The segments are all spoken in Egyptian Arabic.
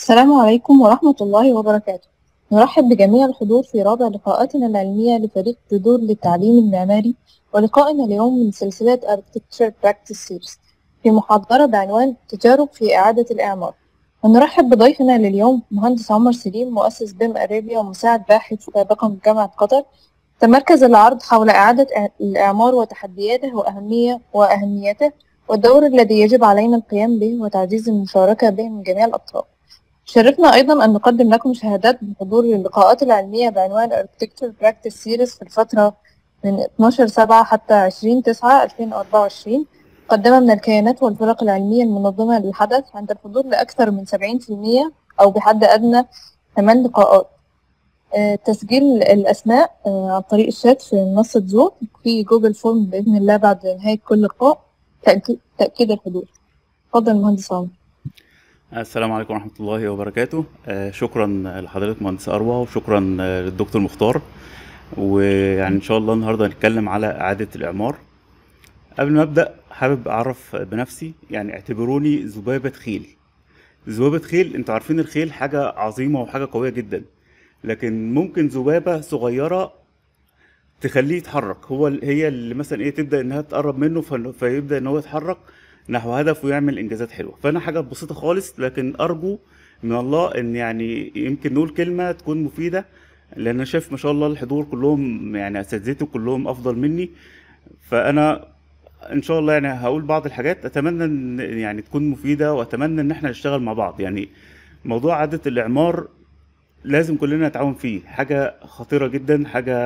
السلام عليكم ورحمة الله وبركاته. نرحب بجميع الحضور في رابع لقاءاتنا العلمية لفريق جذور للتعليم المعماري ولقائنا اليوم من سلسلة Architecture Practice Series في محاضرة بعنوان تجارب في إعادة الإعمار. ونرحب بضيفنا لليوم مهندس عمر سليم مؤسس بيم أرابيا ومساعد باحث سابقا بجامعة قطر. تمركز العرض حول إعادة الإعمار وتحدياته وأهمية وأهميته والدور الذي يجب علينا القيام به وتعزيز المشاركة به من جميع الأطراف. شرفنا أيضا أن نقدم لكم شهادات بحضور اللقاءات العلمية بعنوان Architecture Practice Series في الفترة من 12 سبعة حتى 20 تسعة 2024 مقدمة من الكيانات والفرق العلمية المنظمة للحدث عند الحضور لأكثر من 70% أو بحد أدنى 8 لقاءات آه، تسجيل الأسماء آه، عن طريق الشات في منصة زوم في جوجل فورم بإذن الله بعد نهاية كل لقاء تأكيد, تأكيد الحضور اتفضل مهندس عمر السلام عليكم ورحمة الله وبركاته آه، شكرا لحضرتك مهندس أروى وشكرا آه، للدكتور مختار ويعني إن شاء الله النهاردة هنتكلم على إعادة الإعمار قبل ما أبدأ حابب أعرف بنفسي يعني اعتبروني ذبابة خيل ذبابة خيل انتوا عارفين الخيل حاجة عظيمة وحاجة قوية جدا لكن ممكن ذبابة صغيرة تخليه يتحرك هو ال- هي اللي مثلا ايه تبدا انها تقرب منه فن- فيبدا ان هو يتحرك نحو هدف ويعمل انجازات حلوه فانا حاجه بسيطه خالص لكن ارجو من الله ان يعني يمكن نقول كلمه تكون مفيده لان انا شايف ما شاء الله الحضور كلهم يعني اساتذتي كلهم افضل مني فانا ان شاء الله يعني هقول بعض الحاجات اتمنى ان يعني تكون مفيده واتمنى ان احنا نشتغل مع بعض يعني موضوع اعاده الاعمار لازم كلنا نتعاون فيه حاجه خطيره جدا حاجه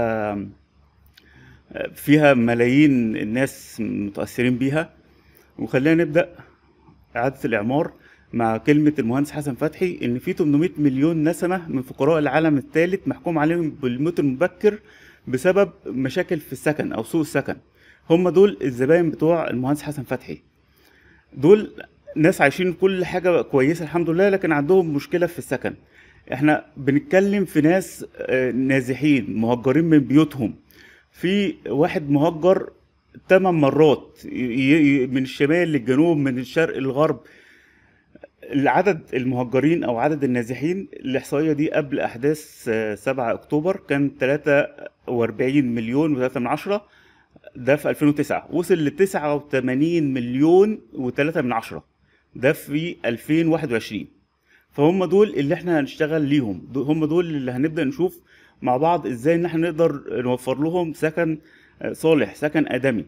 فيها ملايين الناس متأثرين بيها وخلينا نبدأ إعادة الإعمار مع كلمة المهندس حسن فتحي إن في 800 مليون نسمة من فقراء العالم الثالث محكوم عليهم بالموت المبكر بسبب مشاكل في السكن أو سوء السكن هم دول الزباين بتوع المهندس حسن فتحي دول ناس عايشين كل حاجة كويسة الحمد لله لكن عندهم مشكلة في السكن احنا بنتكلم في ناس آه، نازحين مهجرين من بيوتهم في واحد مهجر ثمان مرات ي- ي- من الشمال للجنوب من الشرق للغرب العدد المهجرين او عدد النازحين الاحصائيه دي قبل احداث آه، 7 اكتوبر كان 43 مليون و3 من عشرة ده في 2009 وصل ل 89 مليون و3 من عشرة ده في 2021 فهم دول اللي احنا هنشتغل ليهم دو- هم دول اللي هنبدأ نشوف مع بعض ازاي ان احنا نقدر نوفر لهم سكن آه، صالح سكن آدمي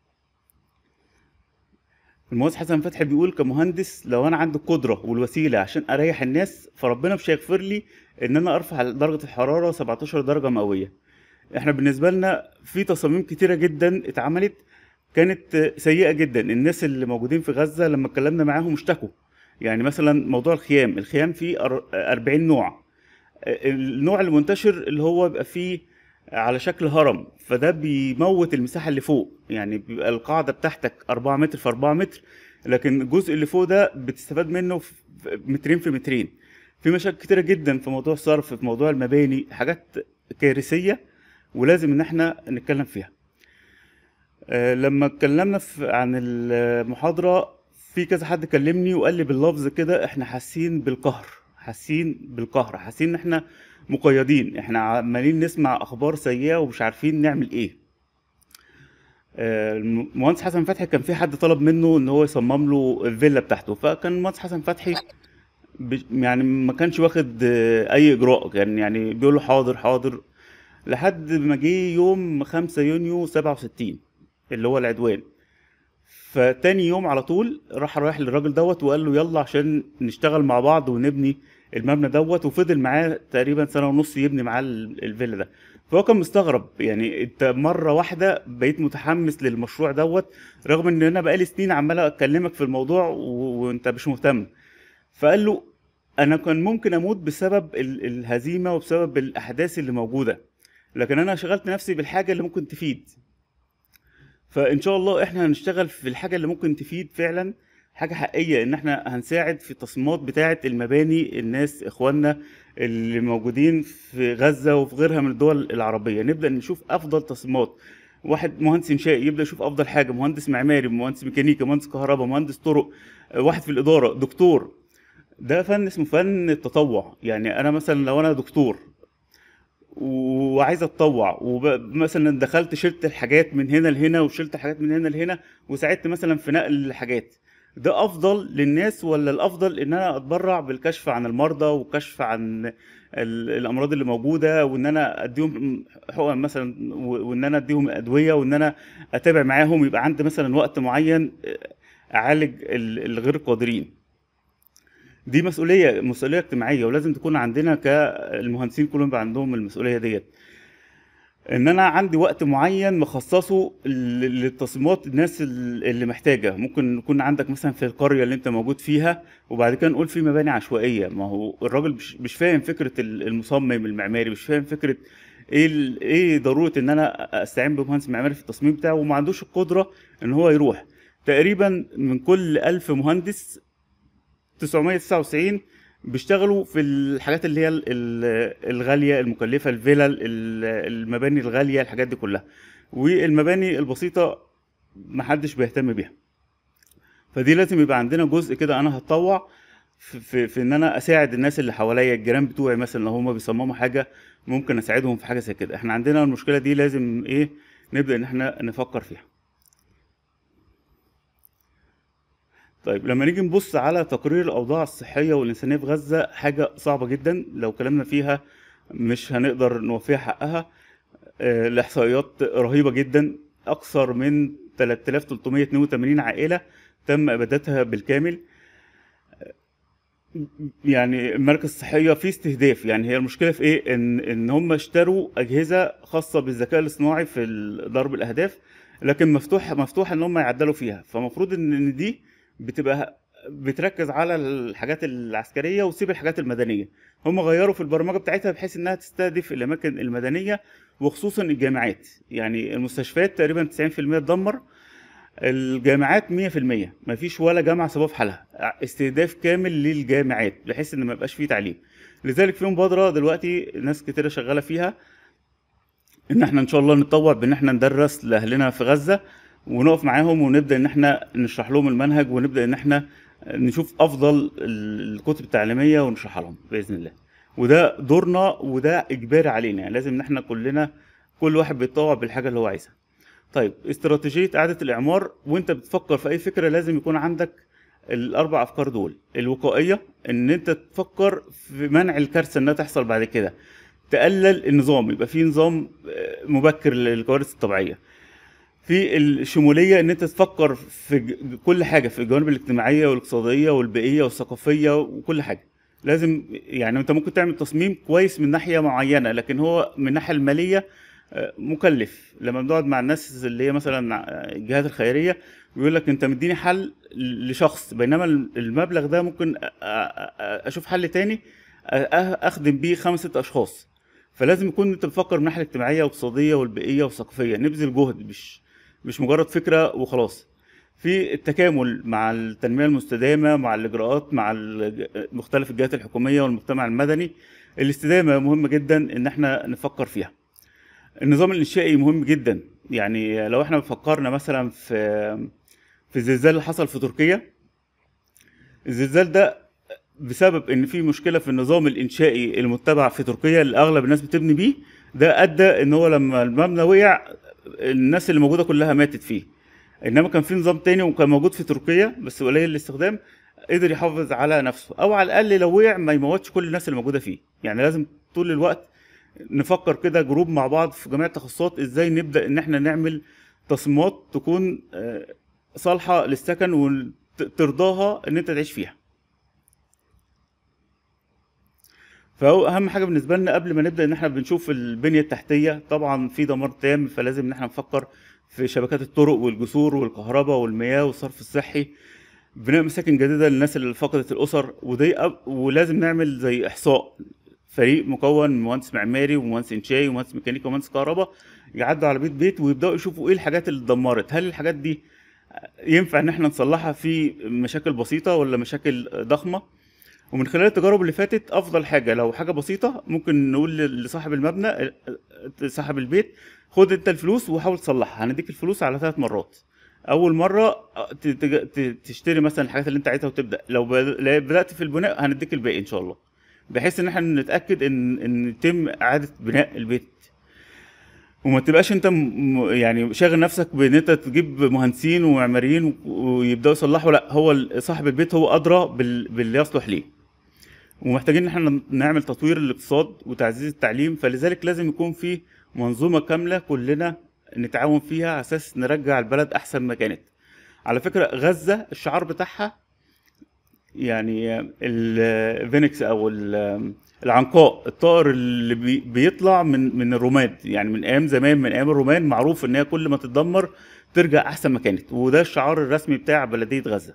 المهندس حسن فتحي بيقول كمهندس لو انا عندي القدرة والوسيلة عشان اريح الناس فربنا مش هيغفر لي ان انا ارفع درجة الحرارة 17 درجة مئوية احنا بالنسبة لنا في تصاميم كتيرة جدا اتعملت كانت آه، سيئة جدا الناس اللي موجودين في غزة لما اتكلمنا معاهم اشتكوا يعني مثلا موضوع الخيام الخيام فيه أر- 40 نوع النوع المنتشر اللي هو بيبقى فيه على شكل هرم فده بيموت المساحة اللي فوق يعني بيبقى القاعدة بتاعتك 4 متر في 4 متر لكن الجزء اللي فوق ده بتستفاد منه في مترين في مترين في مشاكل كتيرة جدا في موضوع الصرف في موضوع المباني حاجات كارثية ولازم ان احنا نتكلم فيها آه، لما اتكلمنا في عن المحاضرة في كذا حد كلمني وقال لي باللفظ كده احنا حاسين بالقهر حاسين بالقهر حاسين ان احنا مقيدين احنا عمالين نسمع اخبار سيئة ومش عارفين نعمل ايه آه، المهندس حسن فتحي كان في حد طلب منه ان هو يصمم له الفيلا بتاعته فكان المهندس حسن فتحي ب- يعني ما كانش واخد آه، اي اجراء كان يعني بيقول له حاضر حاضر لحد ما جه يوم 5 يونيو 67 اللي هو العدوان فتاني يوم على طول راح رايح للراجل دوت وقال له يلا عشان نشتغل مع بعض ونبني المبنى دوت وفضل معاه تقريبا سنة ونص يبني معاه ال- الفيلا ده فهو كان مستغرب يعني انت مرة واحدة بقيت متحمس للمشروع دوت رغم ان انا بقالي سنين عمال اكلمك في الموضوع و... وانت مش مهتم فقال له انا كان ممكن اموت بسبب ال... الهزيمة وبسبب الاحداث اللي موجودة لكن انا شغلت نفسي بالحاجة اللي ممكن تفيد فان شاء الله احنا هنشتغل في الحاجه اللي ممكن تفيد فعلا حاجه حقيقيه ان احنا هنساعد في التصميمات بتاعه المباني الناس اخواننا اللي موجودين في غزه وفي غيرها من الدول العربيه نبدا نشوف افضل تصميمات واحد مهندس انشائي يبدا يشوف افضل حاجه مهندس معماري مهندس ميكانيكا مهندس كهرباء مهندس طرق واحد في الاداره دكتور ده فن اسمه فن التطوع يعني انا مثلا لو انا دكتور وعايز اتطوع ومثلا دخلت شلت الحاجات من هنا لهنا وشلت الحاجات من هنا لهنا وساعدت مثلا في نقل الحاجات ده افضل للناس ولا الافضل ان انا اتبرع بالكشف عن المرضى والكشف عن ال- الامراض اللي موجوده وان انا اديهم حقن مثلا و- وان انا اديهم ادويه وان انا اتابع معاهم يبقى عندي مثلا وقت معين اعالج ال- الغير القادرين دي مسؤوليه مسؤوليه اجتماعيه ولازم تكون عندنا كالمهندسين كلهم يبقى عندهم المسؤوليه ديت ان انا عندي وقت معين مخصصه ل- للتصميمات الناس ال- اللي محتاجه ممكن يكون عندك مثلا في القريه اللي انت موجود فيها وبعد كده نقول في مباني عشوائيه ما هو الراجل مش مش فاهم فكره ال- المصمم المعماري مش فاهم فكره ايه ال- ايه ضروره ان انا استعين بمهندس معماري في التصميم بتاعه وما عندوش القدره ان هو يروح تقريبا من كل ألف مهندس 999 بيشتغلوا في الحاجات اللي هي ال- ال- الغالية المكلفة الفيلل ال- المباني الغالية الحاجات دي كلها والمباني البسيطة محدش بيهتم بيها فدي لازم يبقى عندنا جزء كده انا هتطوع في, في, في ان انا اساعد الناس اللي حواليا الجيران بتوعي مثلا لو هم بيصمموا حاجة ممكن اساعدهم في حاجة زي كده احنا عندنا المشكلة دي لازم ايه نبدأ ان احنا نفكر فيها طيب لما نيجي نبص على تقرير الأوضاع الصحية والإنسانية في غزة حاجة صعبة جدا لو كلامنا فيها مش هنقدر نوفيها حقها آه، الإحصائيات رهيبة جدا أكثر من 3382 عائلة تم إبادتها بالكامل يعني المركز الصحية فيه استهداف يعني هي المشكلة في إيه؟ إن إن هم اشتروا أجهزة خاصة بالذكاء الاصطناعي في ال- ضرب الأهداف لكن مفتوح مفتوح إن هم يعدلوا فيها فمفروض إن إن دي بتبقى بتركز على الحاجات العسكرية وتسيب الحاجات المدنية هم غيروا في البرمجة بتاعتها بحيث إنها تستهدف الأماكن المدنية وخصوصا الجامعات يعني المستشفيات تقريبا 90% اتدمر الجامعات 100% مفيش ولا جامعه سابوها في حالها استهداف كامل للجامعات بحيث ان ما يبقاش فيه تعليم لذلك في مبادره دلوقتي ناس كتيره شغاله فيها ان احنا ان شاء الله نتطوع بان احنا ندرس لاهلنا في غزه ونقف معاهم ونبدا ان احنا نشرح لهم المنهج ونبدا ان احنا نشوف افضل الكتب التعليميه ونشرحها لهم باذن الله وده دورنا وده اجباري علينا يعني لازم ان احنا كلنا كل واحد بيتطوع بالحاجه اللي هو عايزها طيب استراتيجية إعادة الإعمار وأنت بتفكر في أي فكرة لازم يكون عندك الأربع أفكار دول الوقائية إن أنت تفكر في منع الكارثة إنها تحصل بعد كده تقلل النظام يبقى في نظام آه، مبكر للكوارث الطبيعية في الشمولية إن أنت تفكر في ج- كل حاجة في الجوانب الاجتماعية والاقتصادية والبيئية والثقافية وكل حاجة لازم يعني أنت ممكن تعمل تصميم كويس من ناحية معينة لكن هو من الناحية المالية آه، مكلف لما بنقعد مع الناس اللي هي مثلا الجهات الخيريه بيقول لك انت مديني حل لشخص بينما المبلغ ده ممكن أ- أ- أ- اشوف حل تاني أ- أ- اخدم بيه خمس ست اشخاص فلازم يكون انت بتفكر من الناحيه الاجتماعيه والاقتصاديه والبيئيه والثقافيه نبذل جهد مش مش مجرد فكره وخلاص في التكامل مع التنميه المستدامه مع الاجراءات مع ال- مختلف الجهات الحكوميه والمجتمع المدني الاستدامه مهمه جدا ان احنا نفكر فيها النظام الانشائي مهم جدا يعني لو احنا فكرنا مثلا في في الزلزال اللي حصل في تركيا الزلزال ده بسبب ان في مشكله في النظام الانشائي المتبع في تركيا اللي اغلب الناس بتبني بيه ده ادى ان هو لما المبنى وقع الناس اللي موجوده كلها ماتت فيه انما كان في نظام تاني وكان موجود في تركيا بس قليل الاستخدام قدر يحافظ على نفسه او على الاقل لو وقع ما يموتش كل الناس اللي موجوده فيه يعني لازم طول الوقت نفكر كده جروب مع بعض في جميع التخصصات ازاي نبدا ان احنا نعمل تصميمات تكون آه، صالحه للسكن وترضاها ان انت تعيش فيها فهو اهم حاجه بالنسبه لنا قبل ما نبدا ان احنا بنشوف البنيه التحتيه طبعا في دمار تام فلازم ان احنا نفكر في شبكات الطرق والجسور والكهرباء والمياه والصرف الصحي بناء مساكن جديده للناس اللي فقدت الاسر ودي أب- ولازم نعمل زي احصاء فريق مكون من مهندس معماري ومهندس انشائي ومهندس ميكانيكا ومهندس كهرباء يعدوا على بيت بيت ويبداوا يشوفوا ايه الحاجات اللي اتدمرت هل الحاجات دي ينفع ان احنا نصلحها في مشاكل بسيطه ولا مشاكل ضخمه ومن خلال التجارب اللي فاتت افضل حاجه لو حاجه بسيطه ممكن نقول لصاحب المبنى صاحب البيت خد انت الفلوس وحاول تصلحها هنديك الفلوس على ثلاث مرات اول مره ت- تج- ت- تشتري مثلا الحاجات اللي انت عايزها وتبدا لو ب- لو بدات في البناء هنديك الباقي ان شاء الله بحيث ان احنا نتاكد ان ان يتم اعاده بناء البيت وما تبقاش انت م- م- يعني شاغل نفسك بان انت تجيب مهندسين ومعماريين و- ويبداوا يصلحوا لا هو ال- صاحب البيت هو ادرى بال- باللي يصلح ليه ومحتاجين ان احنا نعمل تطوير الاقتصاد وتعزيز التعليم فلذلك لازم يكون في منظومه كامله كلنا نتعاون فيها على اساس نرجع البلد احسن ما كانت على فكره غزه الشعار بتاعها يعني الفينكس او ال- العنقاء الطائر اللي بي- بيطلع من من الرماد يعني من ايام زمان من ايام الرومان معروف ان هي كل ما تتدمر ترجع احسن ما كانت وده الشعار الرسمي بتاع بلديه غزه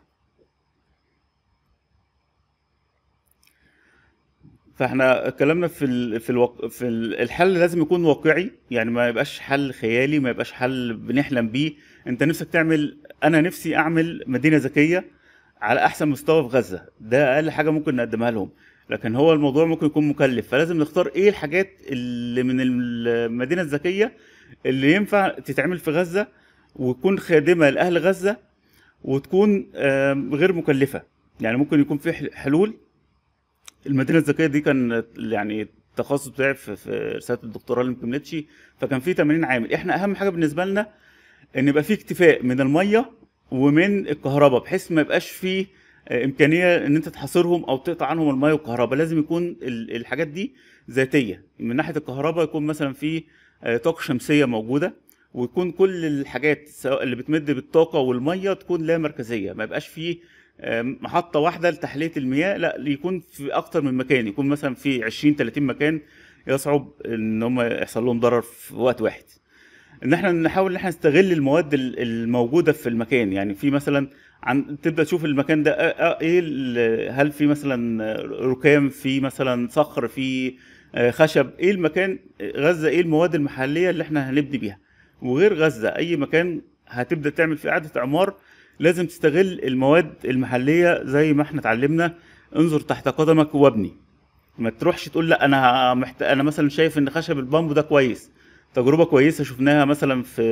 فاحنا اتكلمنا في ال... في الوق... في ال- الحل لازم يكون واقعي يعني ما يبقاش حل خيالي ما يبقاش حل بنحلم بيه انت نفسك تعمل انا نفسي اعمل مدينه ذكيه على احسن مستوى في غزه ده اقل حاجه ممكن نقدمها لهم لكن هو الموضوع ممكن يكون مكلف فلازم نختار ايه الحاجات اللي من المدينه الذكيه اللي ينفع تتعمل في غزه وتكون خادمه لاهل غزه وتكون آم، غير مكلفه يعني ممكن يكون في حل- حلول المدينه الذكيه دي كان يعني التخصص بتاعي في, في رساله الدكتوراه اللي ما كملتش فكان في 80 عامل احنا اهم حاجه بالنسبه لنا ان يبقى في اكتفاء من الميه ومن الكهرباء بحيث ما يبقاش في آه، امكانيه ان انت تحاصرهم او تقطع عنهم الميه والكهرباء لازم يكون ال- الحاجات دي ذاتيه من ناحيه الكهرباء يكون مثلا في آه، طاقه شمسيه موجوده ويكون كل الحاجات سواء اللي بتمد بالطاقه والميه تكون لا مركزيه ما يبقاش في آه، محطه واحده لتحليه المياه لا يكون في اكتر من مكان يكون مثلا في 20 30 مكان يصعب ان هم يحصل لهم ضرر في وقت واحد ان احنا نحاول ان احنا نستغل المواد ال- الموجوده في المكان يعني في مثلا عن تبدا تشوف المكان ده آه، آه، ايه ال- هل في مثلا ركام في مثلا صخر في آه، خشب ايه المكان غزه ايه المواد المحليه اللي احنا هنبني بيها وغير غزه اي مكان هتبدا تعمل فيه اعاده اعمار لازم تستغل المواد المحليه زي ما احنا اتعلمنا انظر تحت قدمك وابني ما تروحش تقول لا انا محت... انا مثلا شايف ان خشب البامبو ده كويس تجربه كويسه شفناها مثلا في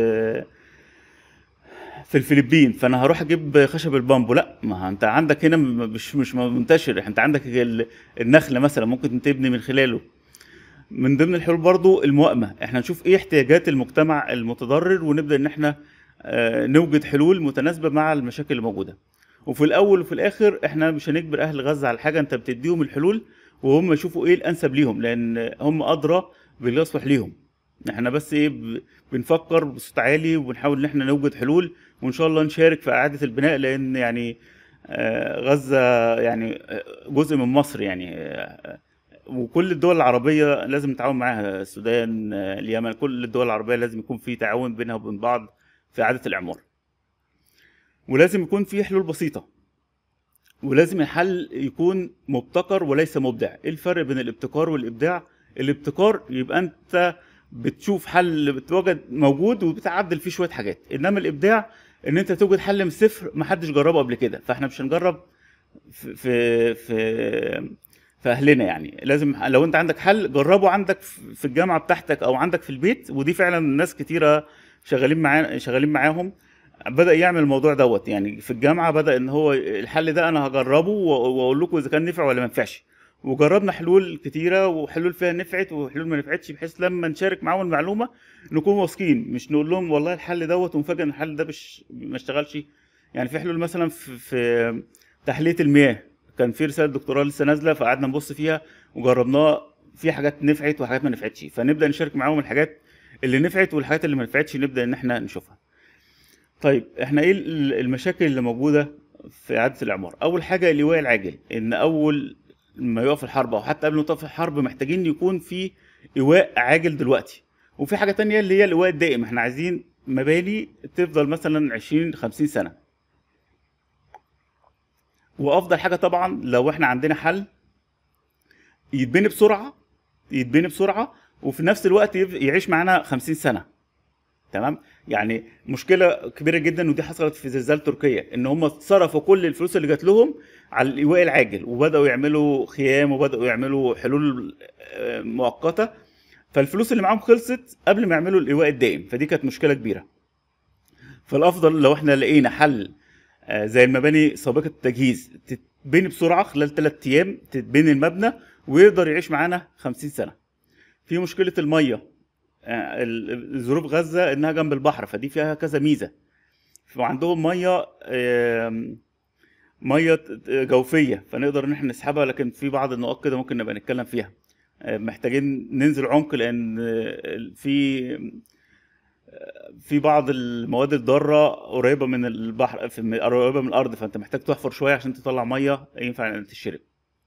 في الفلبين فانا هروح اجيب خشب البامبو لا ما انت عندك هنا م- مش مش منتشر انت عندك ال- النخل مثلا ممكن تبني من خلاله من ضمن الحلول برضو الموائمه احنا نشوف ايه احتياجات المجتمع المتضرر ونبدا ان احنا آه، نوجد حلول متناسبه مع المشاكل اللي موجوده وفي الاول وفي الاخر احنا مش هنجبر اهل غزه على حاجه انت بتديهم الحلول وهم يشوفوا ايه الانسب ليهم لان هم ادرى باللي يصلح ليهم احنا بس ايه ب- بنفكر بصوت عالي وبنحاول ان احنا نوجد حلول وان شاء الله نشارك في اعاده البناء لان يعني آه، غزه يعني آه، جزء من مصر يعني آه، وكل الدول العربيه لازم نتعاون معاها السودان آه، اليمن كل الدول العربيه لازم يكون في تعاون بينها وبين بعض في اعاده الاعمار ولازم يكون في حلول بسيطه ولازم الحل يكون مبتكر وليس مبدع ايه الفرق بين الابتكار والابداع الابتكار يبقى انت بتشوف حل بتوجد موجود وبتعدل فيه شويه حاجات انما الابداع ان انت توجد حل من الصفر محدش جربه قبل كده فاحنا مش هنجرب في في في في اهلنا يعني لازم لو انت عندك حل جربه عندك في في الجامعه بتاعتك او عندك في البيت ودي فعلا ناس كتيره شغالين معاه شغالين معاهم بدا يعمل الموضوع دوت يعني في الجامعه بدا ان هو الحل ده انا هجربه و- واقول لكم اذا كان نفع ولا ما نفعش وجربنا حلول كتيره وحلول فيها نفعت وحلول ما نفعتش بحيث لما نشارك معاهم المعلومه نكون واثقين مش نقول لهم والله الحل دوت ونفاجئ ان الحل ده مش ما اشتغلش يعني في حلول مثلا في, في تحليه المياه كان في رساله دكتوراه لسه نازله فقعدنا نبص فيها وجربناها في حاجات نفعت وحاجات ما نفعتش فنبدا نشارك معاهم الحاجات اللي نفعت والحاجات اللي ما نفعتش نبدا ان احنا نشوفها طيب احنا ايه ال- المشاكل اللي موجوده في اعاده الاعمار اول حاجه الايواء العاجل ان اول ما يقف الحرب او حتى قبل ما تقف الحرب محتاجين يكون في ايواء عاجل دلوقتي وفي حاجه تانية اللي هي الايواء الدائم احنا عايزين مباني تفضل مثلا 20 50 سنه وافضل حاجه طبعا لو احنا عندنا حل يتبني بسرعه يتبني بسرعه وفي نفس الوقت يف- يعيش معانا 50 سنه تمام يعني مشكله كبيره جدا ودي حصلت في زلزال تركيا ان هم صرفوا كل الفلوس اللي جات لهم على الايواء العاجل وبداوا يعملوا خيام وبداوا يعملوا حلول آه، مؤقته فالفلوس اللي معاهم خلصت قبل ما يعملوا الايواء الدائم فدي كانت مشكله كبيره فالافضل لو احنا لقينا حل آه، زي المباني سابقه التجهيز تتبني بسرعه خلال 3 ايام تتبني المبنى ويقدر يعيش معانا 50 سنه في مشكله الميه آه، ال- ال- ظروف غزه انها جنب البحر فدي فيها كذا ميزه وعندهم ميه آم، ميه ت- جوفيه فنقدر ان احنا نسحبها لكن في بعض النقاط كده ممكن نبقى نتكلم فيها آه، محتاجين ننزل عمق لان آه، في في بعض المواد الضاره قريبه من البحر في قريبه من الارض فانت محتاج تحفر شويه عشان تطلع ميه ينفع ان تشرب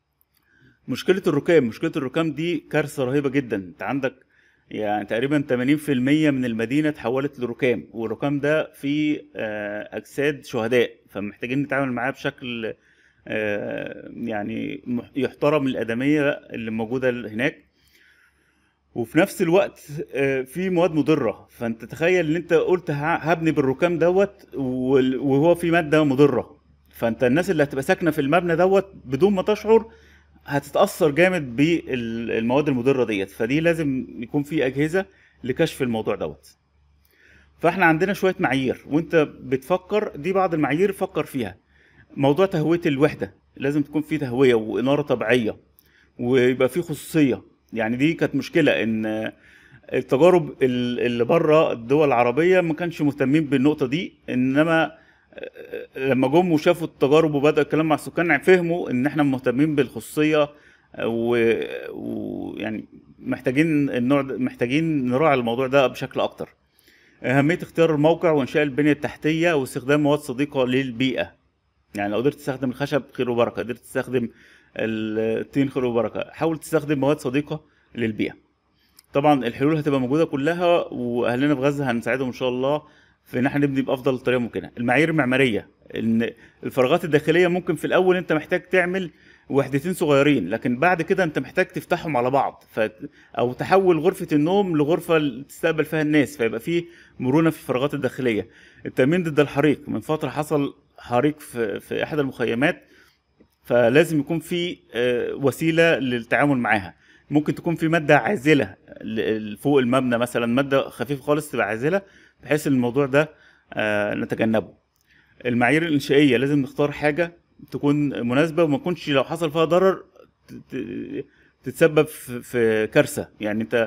مشكله الركام مشكله الركام دي كارثه رهيبه جدا انت عندك يعني تقريبا 80% من المدينه اتحولت لركام والركام ده فيه آه، اجساد شهداء فمحتاجين نتعامل معاه بشكل آه، يعني مح- يحترم الادميه اللي موجوده هناك وفي نفس الوقت آه، في مواد مضره فانت تخيل ان انت قلت ه- هبني بالركام دوت وال- وهو في ماده مضره فانت الناس اللي هتبقى ساكنه في المبنى دوت بدون ما تشعر هتتاثر جامد بالمواد المضره ديت فدي لازم يكون في اجهزه لكشف الموضوع دوت فاحنا عندنا شويه معايير وانت بتفكر دي بعض المعايير فكر فيها موضوع تهويه الوحده لازم تكون في تهويه واناره طبيعيه ويبقى في خصوصيه يعني دي كانت مشكله ان التجارب ال- اللي بره الدول العربيه ما كانش مهتمين بالنقطه دي انما لما جم وشافوا التجارب وبدأ الكلام مع السكان فهموا ان احنا مهتمين بالخصوصيه و- ويعني محتاجين النوع ده محتاجين نراعي الموضوع ده بشكل اكتر اهميه اختيار الموقع وانشاء البنيه التحتيه واستخدام مواد صديقه للبيئه يعني لو قدرت تستخدم الخشب خير وبركه قدرت تستخدم الطين خير وبركه حاول تستخدم مواد صديقه للبيئه طبعا الحلول هتبقى موجوده كلها واهلنا في غزه هنساعدهم ان شاء الله في ان احنا نبني بافضل طريقه ممكنه المعايير المعماريه ان الفراغات الداخليه ممكن في الاول انت محتاج تعمل وحدتين صغيرين لكن بعد كده انت محتاج تفتحهم على بعض ف... او تحول غرفه النوم لغرفه تستقبل فيها الناس فيبقى في مرونه في الفراغات الداخليه التامين ضد الحريق من فتره حصل حريق في, في احد المخيمات فلازم يكون في آه، وسيله للتعامل معاها ممكن تكون في ماده عازله ل- فوق المبنى مثلا ماده خفيفه خالص تبقى عازله بحيث ان الموضوع ده آه، نتجنبه المعايير الانشائيه لازم نختار حاجه تكون مناسبه وما تكونش لو حصل فيها ضرر ت- ت- تتسبب في في كارثه يعني انت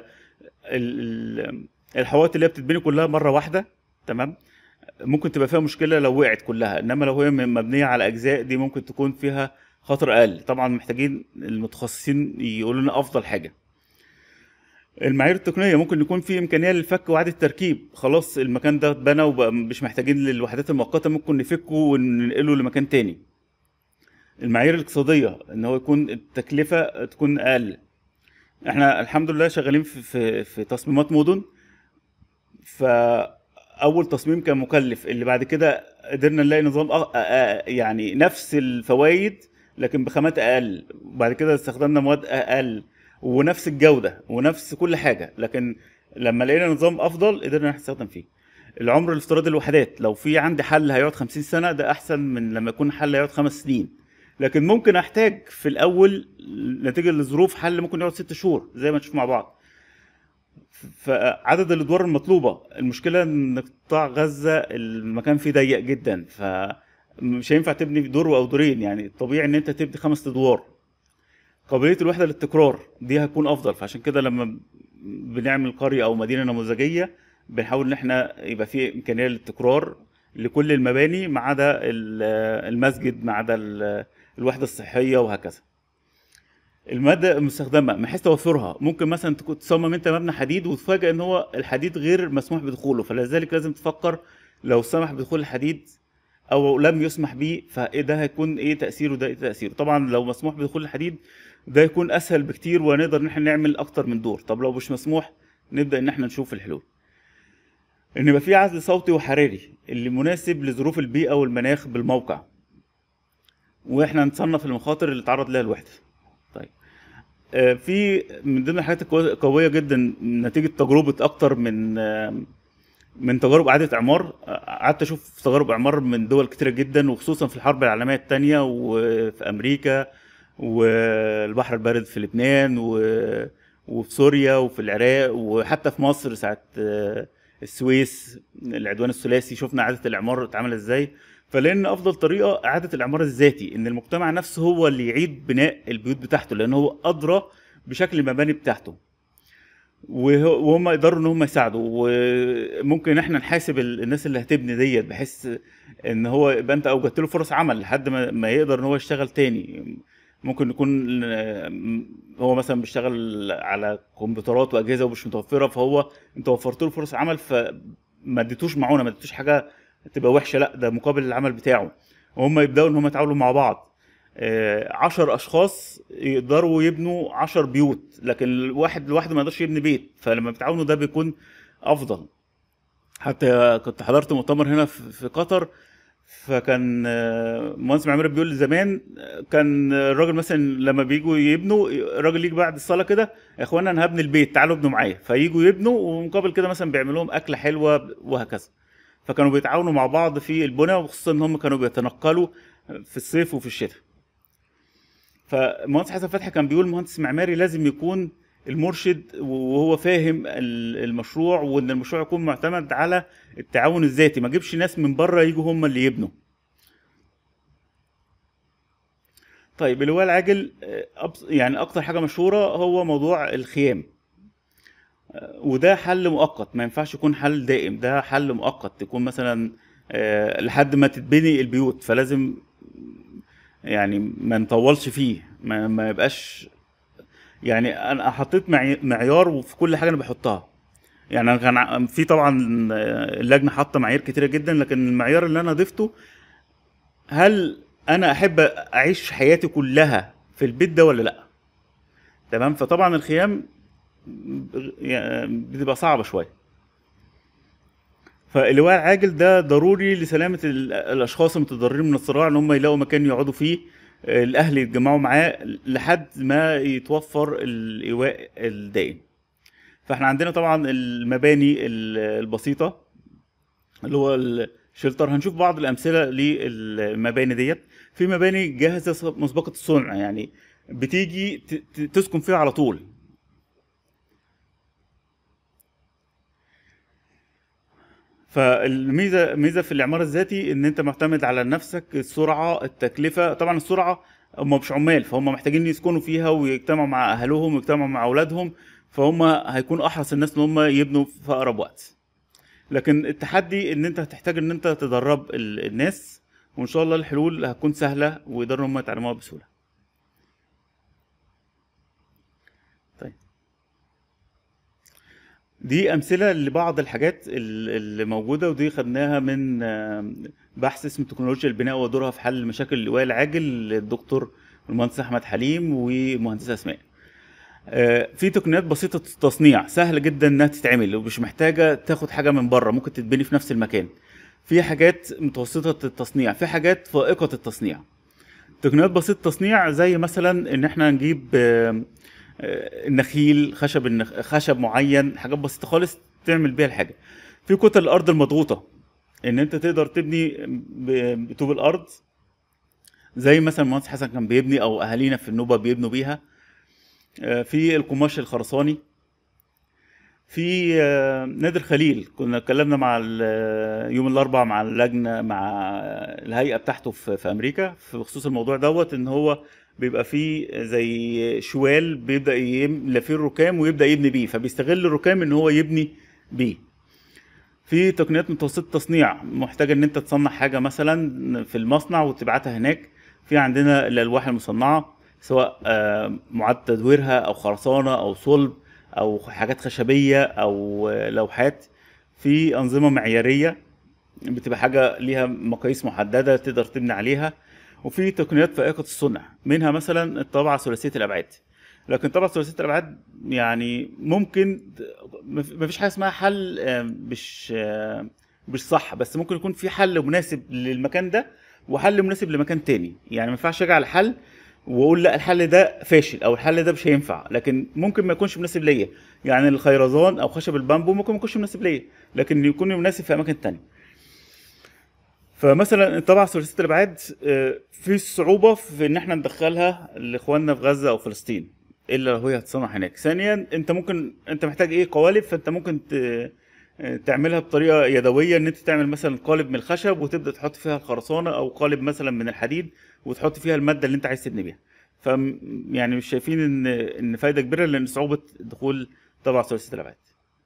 ال- ال- الحوائط اللي هي بتتبني كلها مره واحده تمام ممكن تبقى فيها مشكله لو وقعت كلها انما لو هي م- مبنيه على اجزاء دي ممكن تكون فيها خطر اقل طبعا محتاجين المتخصصين يقولوا لنا افضل حاجه المعايير التقنيه ممكن يكون في امكانيه للفك واعاده التركيب خلاص المكان ده اتبنى وبقى مش محتاجين للوحدات المؤقته ممكن نفكه وننقله لمكان تاني المعايير الاقتصاديه ان هو يكون التكلفه تكون اقل احنا الحمد لله شغالين في في, في تصميمات مدن فاول تصميم كان مكلف اللي بعد كده قدرنا نلاقي نظام أ... أ... يعني نفس الفوائد لكن بخامات اقل وبعد كده استخدمنا مواد اقل ونفس الجوده ونفس كل حاجه لكن لما لقينا نظام افضل قدرنا نستخدم فيه العمر الافتراضي للوحدات لو في عندي حل هيقعد 50 سنه ده احسن من لما يكون حل هيقعد خمس سنين لكن ممكن احتاج في الاول نتيجه لظروف حل ممكن يقعد ست شهور زي ما نشوف مع بعض فعدد الادوار المطلوبه المشكله ان قطاع غزه المكان فيه ضيق جدا فمش هينفع تبني دور او دورين يعني الطبيعي ان انت تبني خمس ادوار قابليه الوحده للتكرار دي هتكون افضل فعشان كده لما بنعمل قريه او مدينه نموذجيه بنحاول ان احنا يبقى في امكانيه للتكرار لكل المباني ما عدا ال- المسجد ما عدا ال- الوحده الصحيه وهكذا الماده المستخدمه من حيث توفرها ممكن مثلا تكون تصمم انت مبنى حديد وتفاجئ ان هو الحديد غير مسموح بدخوله فلذلك لازم تفكر لو سمح بدخول الحديد او لم يسمح به فايه ده هيكون ايه تاثيره ده ايه تاثيره طبعا لو مسموح بدخول الحديد ده يكون اسهل بكتير ونقدر ان احنا نعمل اكتر من دور طب لو مش مسموح نبدا ان احنا نشوف الحلول ان يبقى في عزل صوتي وحراري اللي مناسب لظروف البيئه والمناخ بالموقع واحنا نصنف المخاطر اللي تعرض لها الوحده طيب آه، في من ضمن الحاجات الكو- القويه جدا نتيجه تجربه اكتر من آه، من تجارب اعاده اعمار آه، قعدت اشوف تجارب اعمار من دول كتيره جدا وخصوصا في الحرب العالميه الثانيه وفي امريكا والبحر البارد في لبنان و... وفي سوريا وفي العراق وحتى في مصر ساعه آه، السويس العدوان الثلاثي شفنا اعاده الاعمار اتعمل ازاي فلان افضل طريقه اعاده الاعمار الذاتي ان المجتمع نفسه هو اللي يعيد بناء البيوت بتاعته لان هو ادرى بشكل المباني بتاعته وهو- وهم يقدروا ان هم يساعدوا وممكن احنا نحاسب ال- الناس اللي هتبني ديت بحيث ان هو يبقى انت اوجدت له فرص عمل لحد ما, ما يقدر ان هو يشتغل تاني ممكن يكون آه، هو مثلا بيشتغل على كمبيوترات واجهزه ومش متوفره فهو انت وفرت له فرص عمل فما اديتوش معونه ما اديتوش حاجه تبقى وحشه لا ده مقابل العمل بتاعه وهم يبداوا ان هم يتعاملوا مع بعض آه، عشر اشخاص يقدروا يبنوا عشر بيوت لكن الواحد لوحده ما يقدرش يبني بيت فلما بيتعاونوا ده بيكون افضل حتى كنت حضرت مؤتمر هنا في في قطر فكان آه، مهندس معماري بيقول لي زمان آه، كان الراجل مثلا لما بيجوا يبنوا الراجل يجي بعد الصلاه كده يا اخوانا انا هبني البيت تعالوا ابنوا معايا فيجوا يبنوا ومقابل كده مثلا بيعملوا لهم اكله حلوه وهكذا فكانوا بيتعاونوا مع بعض في البناء وخصوصا ان هم كانوا بيتنقلوا في الصيف وفي الشتاء فالمهندس حسن فتحي كان بيقول مهندس معماري لازم يكون المرشد وهو فاهم ال- المشروع وان المشروع يكون معتمد على التعاون الذاتي ما جيبش ناس من بره يجوا هم اللي يبنوا طيب اللي هو العاجل آه، أبس- يعني اكتر حاجه مشهوره هو موضوع الخيام آه، وده حل مؤقت ما ينفعش يكون حل دائم ده حل مؤقت تكون مثلا آه، لحد ما تتبني البيوت فلازم يعني ما نطولش فيه ما, ما يبقاش يعني انا حطيت معي- معيار وفي كل حاجه انا بحطها يعني انا كان ع- في طبعا اللجنه حاطه معايير كتيره جدا لكن المعيار اللي انا ضفته هل انا احب اعيش حياتي كلها في البيت ده ولا لا تمام فطبعا الخيام يعني بتبقى صعبه شويه فاللواء العاجل ده ضروري لسلامه ال- الاشخاص المتضررين من الصراع ان هم يلاقوا مكان يقعدوا فيه الاهل يتجمعوا معاه لحد ما يتوفر الايواء الدائم فاحنا عندنا طبعا المباني ال- البسيطه اللي هو الشلتر هنشوف بعض الامثله للمباني ديت في مباني جاهزه مسبقه الصنع يعني بتيجي ت- ت- تسكن فيها على طول فالميزه ميزه في الاعمار الذاتي ان انت معتمد على نفسك السرعه التكلفه طبعا السرعه هم مش عمال فهم محتاجين يسكنوا فيها ويجتمعوا مع اهلهم ويجتمعوا مع اولادهم فهم هيكون احرص الناس ان هم يبنوا في اقرب وقت لكن التحدي ان انت هتحتاج ان انت تدرب ال- الناس وان شاء الله الحلول هتكون سهله ويقدروا هم يتعلموها بسهوله طيب دي امثله لبعض الحاجات ال- اللي موجوده ودي خدناها من آم، بحث اسمه تكنولوجيا البناء ودورها في حل مشاكل اللواء العاجل للدكتور المهندس احمد حليم ومهندسه اسماء آه، في تقنيات بسيطه التصنيع سهله جدا انها تتعمل ومش محتاجه تاخد حاجه من بره ممكن تتبني في نفس المكان في حاجات متوسطه التصنيع في حاجات فائقه التصنيع تقنيات بسيطه التصنيع زي مثلا ان احنا نجيب آم، آه، النخيل خشب النخ... خشب معين حاجات بسيطه خالص تعمل بيها الحاجه في كتل الارض المضغوطه ان انت تقدر تبني ب- بطوب الارض زي مثلا المهندس حسن كان بيبني او اهالينا في النوبه بيبنوا بيها آه، في القماش الخرساني في آه، نادي الخليل كنا اتكلمنا مع ال- يوم الاربعاء مع اللجنه مع الهيئه بتاعته في في امريكا في خصوص الموضوع دوت ان هو بيبقى فيه زي شوال بيبدا يملى فيه الركام ويبدا يبني بيه فبيستغل الركام ان هو يبني بيه في تقنيات متوسطه التصنيع محتاج ان انت تصنع حاجه مثلا في المصنع وتبعتها هناك في عندنا الالواح المصنعه سواء آه، معاد تدويرها او خرسانه او صلب او حاجات خشبيه او آه، لوحات في انظمه معياريه بتبقى حاجه ليها مقاييس محدده تقدر تبني عليها وفي تقنيات فائقه الصنع منها مثلا الطابعه ثلاثيه الابعاد لكن طبعا ثلاثيه الابعاد يعني ممكن ما فيش حاجه اسمها حل آه، مش آه، مش صح بس ممكن يكون في حل مناسب للمكان ده وحل مناسب لمكان تاني يعني ما ينفعش اجي على حل واقول لا الحل ده فاشل او الحل ده مش هينفع لكن ممكن ما يكونش مناسب ليا يعني الخيرزان او خشب البامبو ممكن ما يكونش مناسب ليا لكن يكون مناسب في اماكن تانية فمثلا طبعا ثلاثيه الابعاد آه، في صعوبه في ان احنا ندخلها لاخواننا في غزه او فلسطين الا لو هي هتصنع هناك ثانيا انت ممكن انت محتاج ايه قوالب فانت ممكن ت... آه، تعملها بطريقه يدويه ان انت تعمل مثلا قالب من الخشب وتبدا تحط فيها الخرسانه او قالب مثلا من الحديد وتحط فيها الماده اللي انت عايز تبني بيها ف يعني مش شايفين ان ان فايده كبيره لان صعوبه دخول طبعا ثلاثيه الابعاد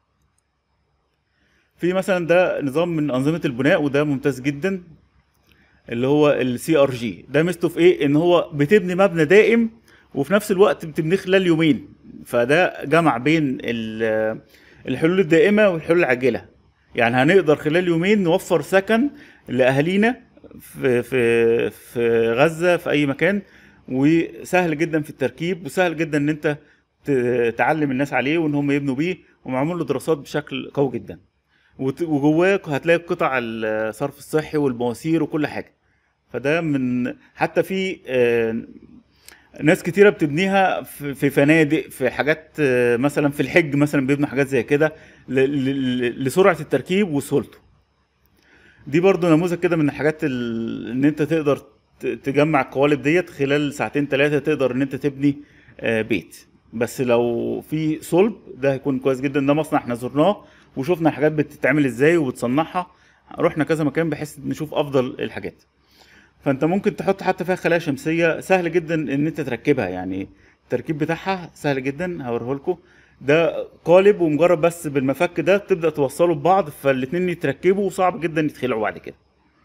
في مثلا ده نظام من انظمه البناء وده ممتاز جدا اللي هو السي ار جي ده ميزته في ايه ان هو بتبني مبنى دائم وفي نفس الوقت بتبنيه خلال يومين فده جمع بين ال- الحلول الدائمه والحلول العاجله يعني هنقدر خلال يومين نوفر سكن لاهالينا في في في غزه في اي مكان وسهل جدا في التركيب وسهل جدا ان انت ت- تعلم الناس عليه وان هم يبنوا بيه ومعمول له دراسات بشكل قوي جدا وت- وجواه هتلاقي قطع الصرف الصحي والمواسير وكل حاجه فده من حتى في آه، ناس كتيره بتبنيها في في فنادق في حاجات آه، مثلا في الحج مثلا بيبنوا حاجات زي كده ل- ل- لسرعه التركيب وسهولته دي برضو نموذج كده من الحاجات ال- ان انت تقدر ت- تجمع القوالب ديت خلال ساعتين ثلاثه تقدر ان انت تبني آه، بيت بس لو في صلب ده هيكون كويس جدا ده مصنع احنا زرناه وشفنا الحاجات بتتعمل ازاي وبتصنعها رحنا كذا مكان بحيث نشوف افضل الحاجات فانت ممكن تحط حتى فيها خلايا شمسيه سهل جدا ان انت تركبها يعني التركيب بتاعها سهل جدا هوريه لكم ده قالب ومجرد بس بالمفك ده تبدا توصله ببعض فالاتنين يتركبوا وصعب جدا يتخلعوا بعد كده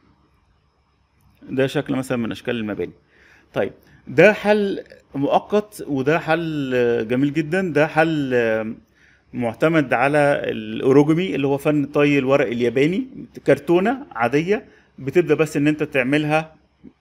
ده شكل مثلا من اشكال المباني طيب ده حل مؤقت وده حل آه، جميل جدا ده حل آه، معتمد على الاوروجامي اللي هو فن طي الورق الياباني كرتونه عاديه بتبدا بس ان انت تعملها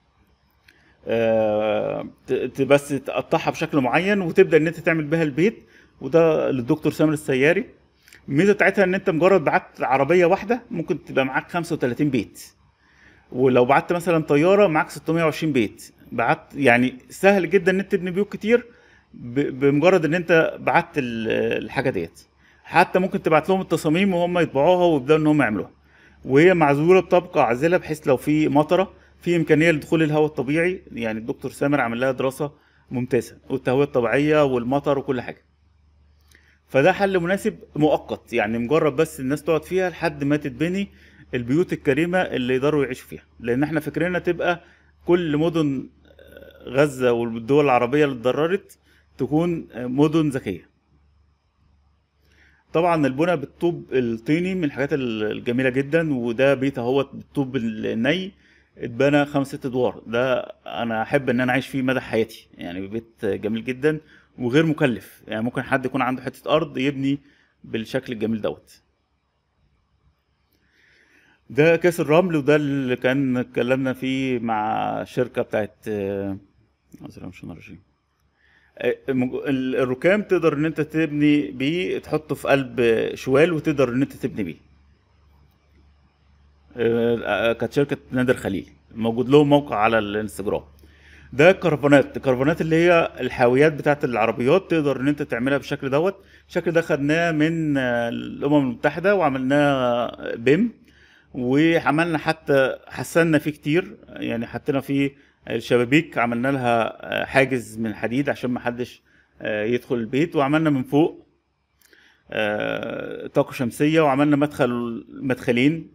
آه، ت- ت- بس تقطعها بشكل معين وتبدا ان انت تعمل بيها البيت وده للدكتور سامر السياري الميزه بتاعتها ان انت مجرد بعت عربيه واحده ممكن تبقى معاك 35 بيت ولو بعت مثلا طياره معاك 620 بيت بعت يعني سهل جدا ان انت تبني بيوت كتير ب- بمجرد ان انت بعت ال- الحاجه ديت حتى ممكن تبعت لهم التصاميم وهم يطبعوها ويبداوا ان هم يعملوها وهي معزوله بطبقه عازله بحيث لو في مطره في امكانيه لدخول الهواء الطبيعي يعني الدكتور سامر عمل لها دراسه ممتازه والتهويه الطبيعيه والمطر وكل حاجه فده حل مناسب مؤقت يعني مجرد بس الناس تقعد فيها لحد ما تتبني البيوت الكريمه اللي يقدروا يعيشوا فيها لان احنا فكرنا تبقى كل مدن غزه والدول العربيه اللي اتضررت تكون مدن ذكيه طبعا البنى بالطوب الطيني من الحاجات الجميله جدا وده بيت اهوت بالطوب الني اتبنى خمس ست ادوار ده انا احب ان انا اعيش فيه مدى حياتي يعني بيت جميل جدا وغير مكلف يعني ممكن حد يكون عنده حته ارض يبني بالشكل الجميل دوت ده كاس الرمل وده اللي كان اتكلمنا فيه مع شركه بتاعت آه، أعوذ بالله من الشيطان الرجيم. آه، المج- ال- الركام تقدر ان انت تبني بيه تحطه في قلب شوال وتقدر ان انت تبني بيه آه، آه، كانت شركه نادر خليل موجود لهم موقع على الانستجرام ده كرفانات الكرفانات اللي هي الحاويات بتاعت العربيات تقدر ان انت تعملها بالشكل دوت الشكل ده خدناه من آه، الامم المتحده وعملناه بيم وعملنا حتى حسنا فيه كتير يعني حطينا فيه الشبابيك عملنا لها آه، حاجز من الحديد عشان ما حدش آه، يدخل البيت وعملنا من فوق آه، طاقة شمسية وعملنا مدخل مدخلين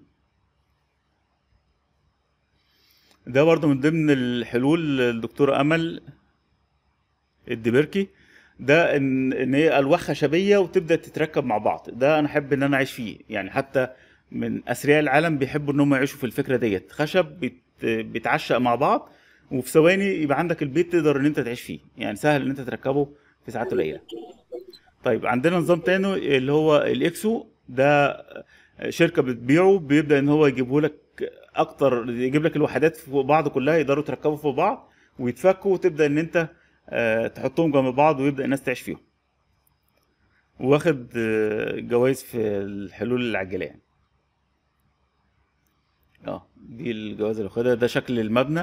ده برضو من ضمن الحلول الدكتورة أمل الدبركي ده ان ان هي الواح خشبيه وتبدا تتركب مع بعض ده انا احب ان انا اعيش فيه يعني حتى من اثرياء العالم بيحبوا ان هم يعيشوا في الفكره ديت خشب بيت بيتعشق مع بعض وفي ثواني يبقى عندك البيت تقدر ان انت تعيش فيه يعني سهل ان انت تركبه في ساعات قليله طيب عندنا نظام تاني اللي هو الاكسو ده شركه بتبيعه بيبدا ان هو يجيبه لك اكتر يجيب لك الوحدات فوق بعض كلها يقدروا تركبوا فوق بعض ويتفكوا وتبدا ان انت آه، تحطهم جنب بعض ويبدا الناس تعيش فيهم واخد آه، جوائز في الحلول العاجله يعني اه دي الجوائز اللي واخدها ده شكل المبنى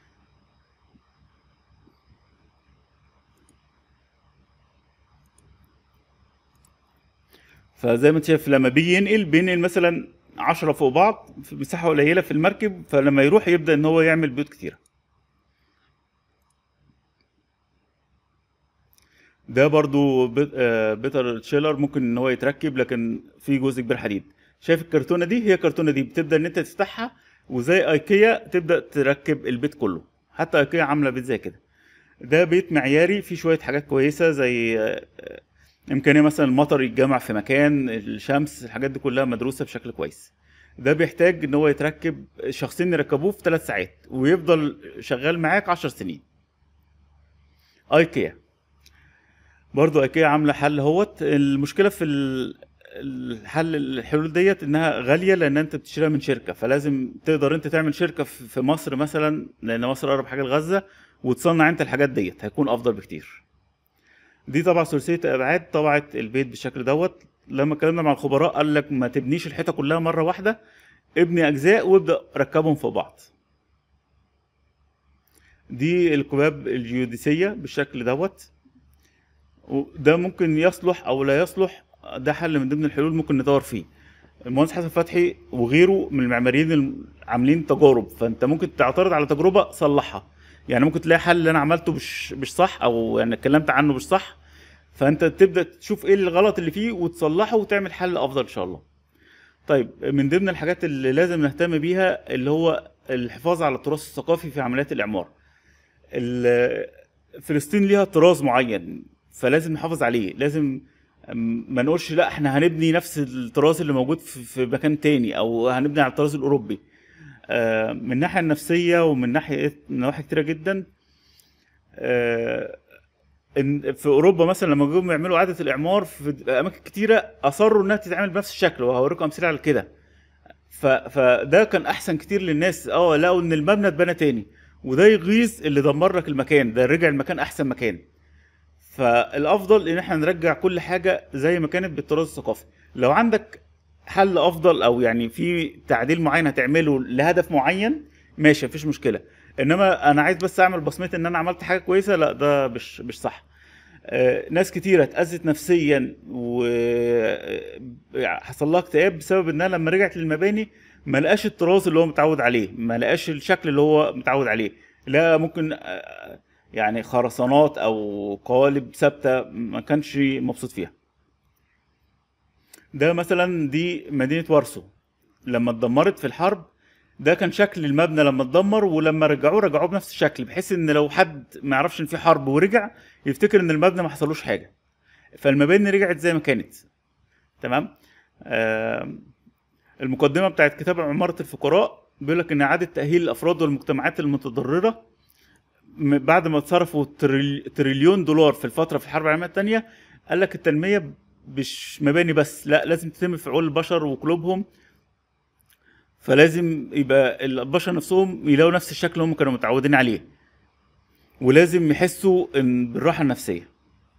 فزي ما انت شايف لما بيجي ينقل بينقل مثلا عشرة فوق بعض في مساحة قليلة في المركب فلما يروح يبدأ ان هو يعمل بيوت كتيرة ده برضو بيت- آه، بيتر تشيلر ممكن ان هو يتركب لكن في جزء كبير حديد شايف الكرتونه دي هي الكرتونه دي بتبدا ان انت تفتحها وزي ايكيا تبدا تركب البيت كله حتى ايكيا عامله بيت زي كده ده بيت معياري فيه شويه حاجات كويسه زي آه، آه، امكانيه مثلا المطر يتجمع في مكان الشمس الحاجات دي كلها مدروسه بشكل كويس ده بيحتاج ان هو يتركب شخصين يركبوه في ثلاث ساعات ويفضل شغال معاك عشر سنين ايكيا برضو ايكيا عامله حل اهوت المشكله في ال- الحل الحلول ديت انها غاليه لان انت بتشتريها من شركه فلازم تقدر انت تعمل شركه في في مصر مثلا لان مصر اقرب حاجه لغزه وتصنع انت الحاجات ديت هيكون افضل بكتير دي طبعا ثلاثيه ابعاد طبعت البيت بالشكل دوت لما اتكلمنا مع الخبراء قال لك ما تبنيش الحيطه كلها مره واحده ابني اجزاء وابدا ركبهم في بعض دي الكباب الجيوديسيه بالشكل دوت وده ممكن يصلح او لا يصلح ده حل من ضمن الحلول ممكن ندور فيه المهندس حسن فتحي وغيره من المعماريين الم- عاملين تجارب فانت ممكن تعترض على تجربه صلحها يعني ممكن تلاقي حل اللي انا عملته مش مش صح او يعني اتكلمت عنه مش صح فانت تبدا تشوف ايه الغلط اللي فيه وتصلحه وتعمل حل افضل ان شاء الله طيب من ضمن الحاجات اللي لازم نهتم بيها اللي هو الحفاظ على التراث الثقافي في عمليات الاعمار ال- فلسطين ليها طراز معين فلازم نحافظ عليه لازم أم، ما نقولش لا احنا هنبني نفس الطراز اللي موجود في في مكان تاني او هنبني على الطراز الاوروبي آه، من الناحيه النفسيه ومن ناحيه من نواحي كتيره جدا آه، إن في اوروبا مثلا لما جم يعملوا اعاده الاعمار في اماكن كتيره اصروا انها تتعمل بنفس الشكل وهوريكم امثله على كده ف... فده كان احسن كتير للناس اه لقوا ان المبنى اتبنى تاني وده يغيظ اللي دمر لك المكان ده رجع المكان احسن مكان فالافضل ان احنا نرجع كل حاجه زي ما كانت بالطراز الثقافي لو عندك حل افضل او يعني في تعديل معين هتعمله لهدف معين ماشي مفيش مشكله انما انا عايز بس اعمل بصمتي ان انا عملت حاجه كويسه لا ده مش مش صح آه، ناس كتيرة اتأذت نفسيا وحصل لها اكتئاب بسبب انها لما رجعت للمباني ما لقاش الطراز اللي هو متعود عليه ما لقاش الشكل اللي هو متعود عليه لا ممكن آه، يعني خرسانات او قوالب ثابته ما كانش مبسوط فيها ده مثلا دي مدينه وارسو لما اتدمرت في الحرب ده كان شكل المبنى لما اتدمر ولما رجعوه رجعوه بنفس الشكل بحيث ان لو حد ما يعرفش ان في حرب ورجع يفتكر ان المبنى ما حصلوش حاجه فالمباني رجعت زي ما كانت تمام آم، المقدمه بتاعت كتاب عماره الفقراء بيقول لك ان اعاده تاهيل الافراد والمجتمعات المتضرره م- بعد ما اتصرفوا تريل- تريليون دولار في الفتره في الحرب العالميه الثانيه قال لك التنميه مش مباني بس لا لازم تتم في عقول البشر وقلوبهم فلازم يبقى البشر نفسهم يلاقوا نفس الشكل اللي هم كانوا متعودين عليه ولازم يحسوا ان بالراحه النفسيه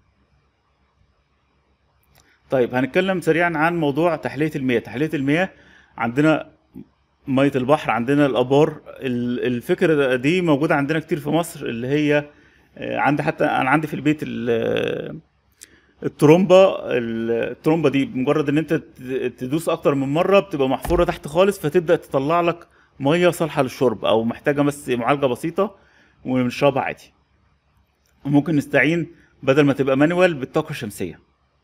طيب هنتكلم سريعا عن موضوع تحليه المياه تحليه المياه عندنا ميه البحر عندنا الابار ال- الفكره دي موجوده عندنا كتير في مصر اللي هي آه، عندي حتى انا عندي في البيت ال- الترومبه ال- الترومبه دي بمجرد ان انت ت- تدوس اكتر من مره بتبقى محفوره تحت خالص فتبدا تطلع لك ميه صالحه للشرب او محتاجه بس معالجه بسيطه ونشربها عادي وممكن نستعين بدل ما تبقى مانوال بالطاقه الشمسيه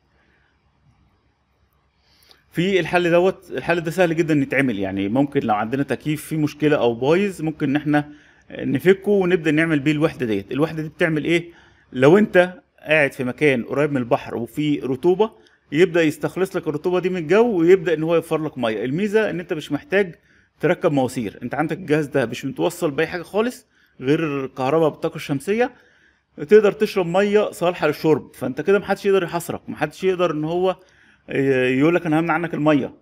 في الحل دوت الحل ده سهل جدا يتعمل يعني ممكن لو عندنا تكييف فيه مشكله او بايظ ممكن ان احنا نفكه ونبدا نعمل بيه الوحده ديت الوحده دي بتعمل ايه لو انت قاعد في مكان قريب من البحر وفي رطوبه يبدا يستخلص لك الرطوبه دي من الجو ويبدا ان هو يوفر لك ميه الميزه ان انت مش محتاج تركب مواسير انت عندك الجهاز ده مش متوصل باي حاجه خالص غير الكهرباء بالطاقه الشمسيه تقدر تشرب ميه صالحه للشرب فانت كده محدش يقدر يحاصرك محدش يقدر ان هو يقول لك انا همنع عنك الميه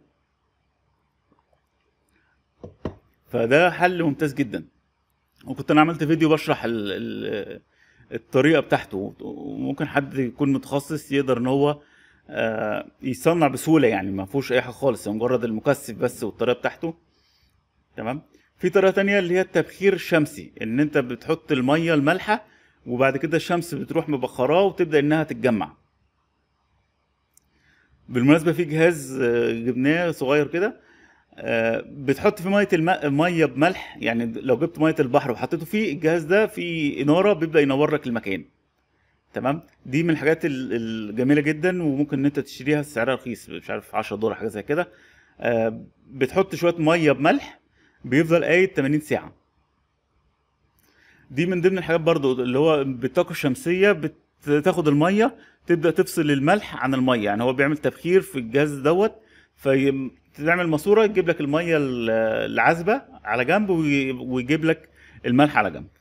فده حل ممتاز جدا وكنت انا عملت فيديو بشرح ال ال الطريقه بتاعته وممكن حد يكون متخصص يقدر ان هو آه، يصنع بسهوله يعني ما فيهوش اي حاجه خالص هو مجرد المكثف بس والطريقه بتاعته تمام في طريقه تانية اللي هي التبخير الشمسي ان انت بتحط الميه المالحه وبعد كده الشمس بتروح مبخراه وتبدا انها تتجمع بالمناسبه في جهاز آه، جبناه صغير كده آه، بتحط فيه ميه الماء ميه بملح يعني لو جبت ميه البحر وحطيته فيه الجهاز ده فيه اناره بيبدا ينور لك المكان تمام دي من الحاجات ال- الجميله جدا وممكن ان انت تشتريها سعرها رخيص مش عارف 10 دولار حاجه زي كده آه، بتحط شويه ميه بملح بيفضل قايد 80 ساعه دي من ضمن الحاجات برضو اللي هو بالطاقه الشمسيه بتاخد الميه تبدا تفصل الملح عن الميه يعني هو بيعمل تبخير في الجهاز دوت فتعمل ماسوره يجيب لك الميه ال- العذبه على جنب وي- ويجيب لك الملح على جنب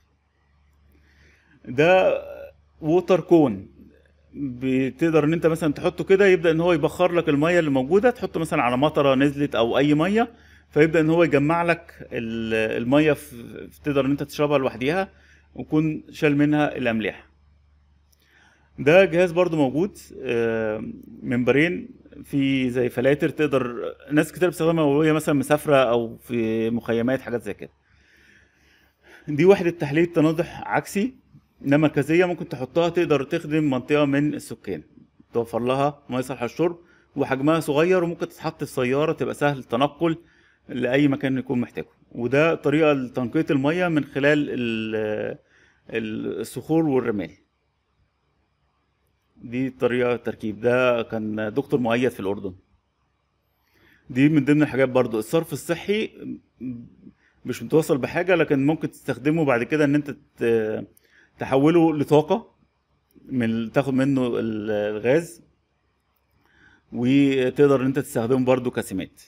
ده ووتر كون بتقدر ان انت مثلا تحطه كده يبدا ان هو يبخر لك الميه اللي موجوده تحطه مثلا على مطره نزلت او اي ميه فيبدا ان هو يجمع لك ال- الميه في في- تقدر ان انت تشربها لوحديها ويكون شال منها الاملاح ده جهاز برضو موجود آه، منبرين في زي فلاتر تقدر ناس كتير بتستخدمها وهي مثلا مسافره او في مخيمات حاجات زي كده دي وحده تحليل تناضح عكسي انها مركزيه ممكن تحطها تقدر تخدم منطقه من السكان توفر لها ميه صالحه للشرب وحجمها صغير وممكن تتحط في سياره تبقى سهل التنقل لاي مكان يكون محتاجه وده طريقه لتنقيه الميه من خلال ال- ال- الصخور والرمال دي طريقه تركيب ده كان دكتور مؤيد في الاردن دي من ضمن الحاجات برضو الصرف الصحي مش متوصل بحاجه لكن ممكن تستخدمه بعد كده ان انت ت- تحوله لطاقه من تاخد منه ال- الغاز وتقدر ان انت تستخدمه برضو كسمات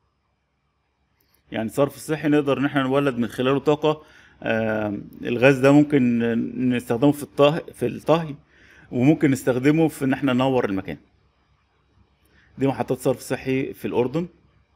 يعني الصرف الصحي نقدر ان احنا نولد من خلاله طاقه آه، الغاز ده ممكن نستخدمه في الطهي في الطهي وممكن نستخدمه في ان احنا ننور المكان دي محطات صرف صحي في الاردن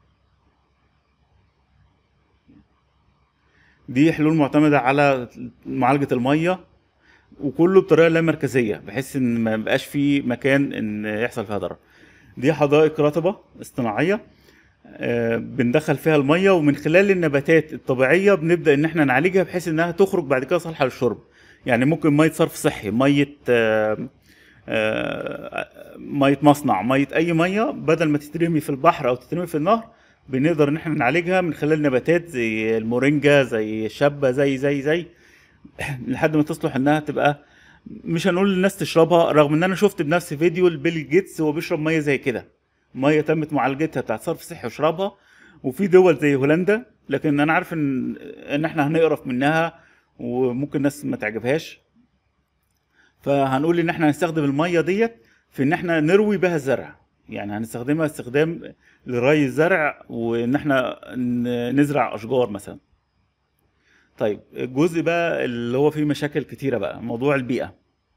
دي حلول معتمده على معالجه الميه وكله بطريقه لا مركزيه بحيث ان ما يبقاش في مكان ان يحصل فيها ضرر دي حدائق رطبه اصطناعيه آه، بندخل فيها الميه ومن خلال النباتات الطبيعيه بنبدا ان احنا نعالجها بحيث انها تخرج بعد كده صالحه للشرب يعني ممكن ميه صرف صحي ميه آه، آه، ميه مصنع ميه اي ميه بدل ما تترمي في البحر او تترمي في النهر بنقدر ان احنا نعالجها من خلال نباتات زي المورينجا زي الشابه زي زي زي لحد ما تصلح انها تبقى مش هنقول للناس تشربها رغم ان انا شفت بنفسي فيديو لبيل جيتس وهو بيشرب ميه زي كده ميه تمت معالجتها بتاعت صرف صحي وشربها وفي دول زي هولندا لكن انا عارف ان ان احنا هنقرف منها وممكن ناس ما تعجبهاش فهنقول ان احنا هنستخدم الميه ديت في ان احنا نروي بها الزرع يعني هنستخدمها استخدام لري الزرع وان احنا ن- نزرع اشجار مثلا طيب الجزء بقى اللي هو فيه مشاكل كتيره بقى موضوع البيئه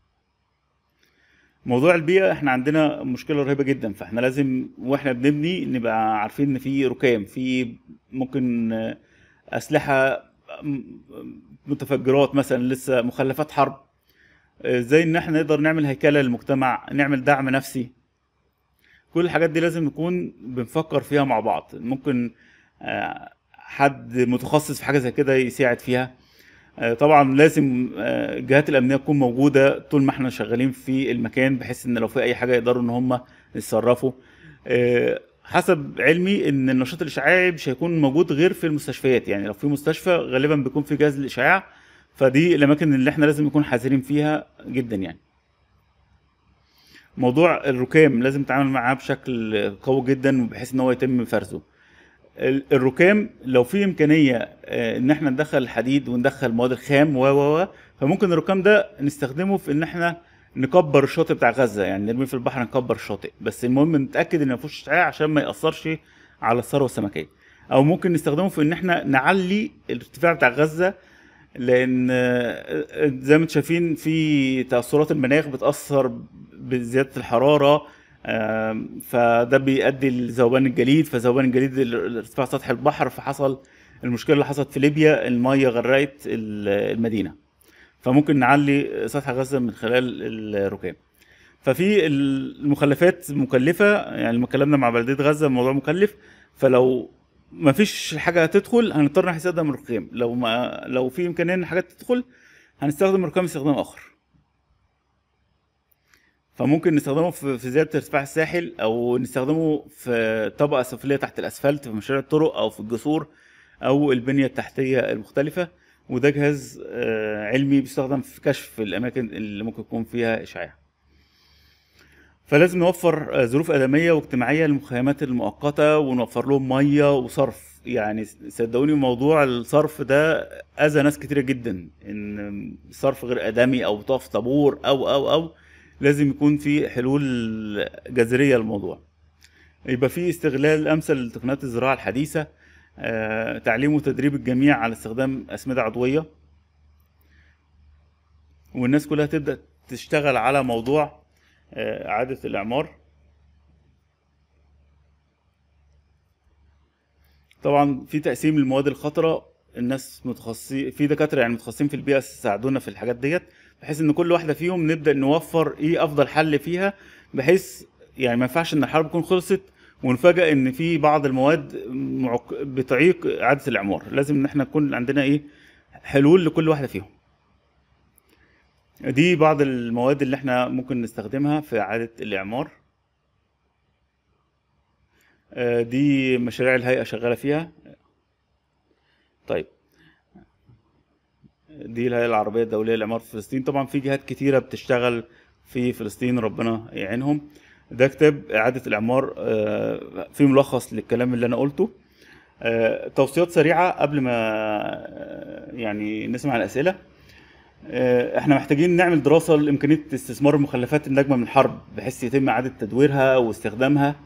موضوع البيئه احنا عندنا مشكله رهيبه جدا فاحنا لازم واحنا بنبني نبقى عارفين ان في ركام في ممكن آه، اسلحه م- متفجرات مثلا لسه مخلفات حرب آه، ازاي ان احنا نقدر نعمل هيكله للمجتمع نعمل دعم نفسي كل الحاجات دي لازم نكون بنفكر فيها مع بعض ممكن آه، حد متخصص في حاجه زي كده يساعد فيها آه، طبعا لازم آه، الجهات الامنيه تكون موجوده طول ما احنا شغالين في المكان بحيث ان لو في اي حاجه يقدروا ان هم يتصرفوا آه، حسب علمي ان النشاط الاشعاعي مش هيكون موجود غير في المستشفيات يعني لو في مستشفى غالبا بيكون في جهاز الاشعاع فدي الاماكن اللي احنا لازم نكون حذرين فيها جدا يعني موضوع الركام لازم نتعامل معاه بشكل قوي جدا بحيث ان هو يتم فرزه ال- الركام لو في امكانيه آه، ان احنا ندخل الحديد وندخل مواد الخام و و و فممكن الركام ده نستخدمه في ان احنا نكبر الشاطئ بتاع غزه يعني نرميه في البحر نكبر الشاطئ بس المهم نتاكد ان ما فيهوش اشعاع عشان ما ياثرش على الثروه السمكيه او ممكن نستخدمه في ان احنا نعلي الارتفاع بتاع غزه لان آه، زي ما انتم شايفين في تاثرات المناخ بتاثر بزياده الحراره آم، فده بيؤدي لذوبان الجليد فذوبان الجليد ال- ارتفاع سطح البحر فحصل المشكله اللي حصلت في ليبيا الميه غرقت ال- المدينه فممكن نعلي سطح غزه من خلال الركام ففي المخلفات مكلفه يعني لما اتكلمنا مع بلديه غزه الموضوع مكلف فلو ما فيش حاجه هتدخل هنضطر نستخدم الركام لو ما لو في امكانيه ان حاجات تدخل هنستخدم الركام استخدام اخر فممكن نستخدمه في في زياده ارتفاع الساحل او نستخدمه في طبقه سفليه تحت الاسفلت في مشاريع الطرق او في الجسور او البنيه التحتيه المختلفه وده جهاز آه، علمي بيستخدم في كشف الاماكن اللي ممكن يكون فيها اشعاع فلازم نوفر آه، ظروف آدمية واجتماعية للمخيمات المؤقتة ونوفر لهم مية وصرف يعني صدقوني موضوع الصرف ده أذى ناس كتيرة جدا إن صرف غير آدمي أو تقف طابور أو أو أو لازم يكون في حلول جذرية للموضوع يبقى في استغلال أمثل لتقنيات الزراعة الحديثة آه، تعليم وتدريب الجميع على استخدام أسمدة عضوية والناس كلها تبدأ تشتغل على موضوع آه، إعادة الإعمار طبعا في تقسيم المواد الخطرة الناس متخصصين في دكاترة يعني متخصصين في البيئة ساعدونا في الحاجات ديت بحيث ان كل واحدة فيهم نبدأ نوفر ايه افضل حل فيها بحيث يعني ما ينفعش ان الحرب تكون خلصت ونفاجئ ان في بعض المواد معق... بتعيق اعادة الاعمار لازم ان احنا يكون عندنا ايه حلول لكل واحدة فيهم دي بعض المواد اللي احنا ممكن نستخدمها في اعادة الاعمار آه، دي مشاريع الهيئة شغالة فيها طيب دي الهيئة العربية الدولية للإعمار في فلسطين طبعا في جهات كتيرة بتشتغل في فلسطين ربنا يعينهم ده كتاب إعادة الإعمار آه، فيه ملخص للكلام اللي أنا قلته آه، توصيات سريعة قبل ما آه، يعني نسمع الأسئلة آه، احنا محتاجين نعمل دراسة لإمكانية استثمار المخلفات الناجمة من الحرب بحيث يتم إعادة تدويرها واستخدامها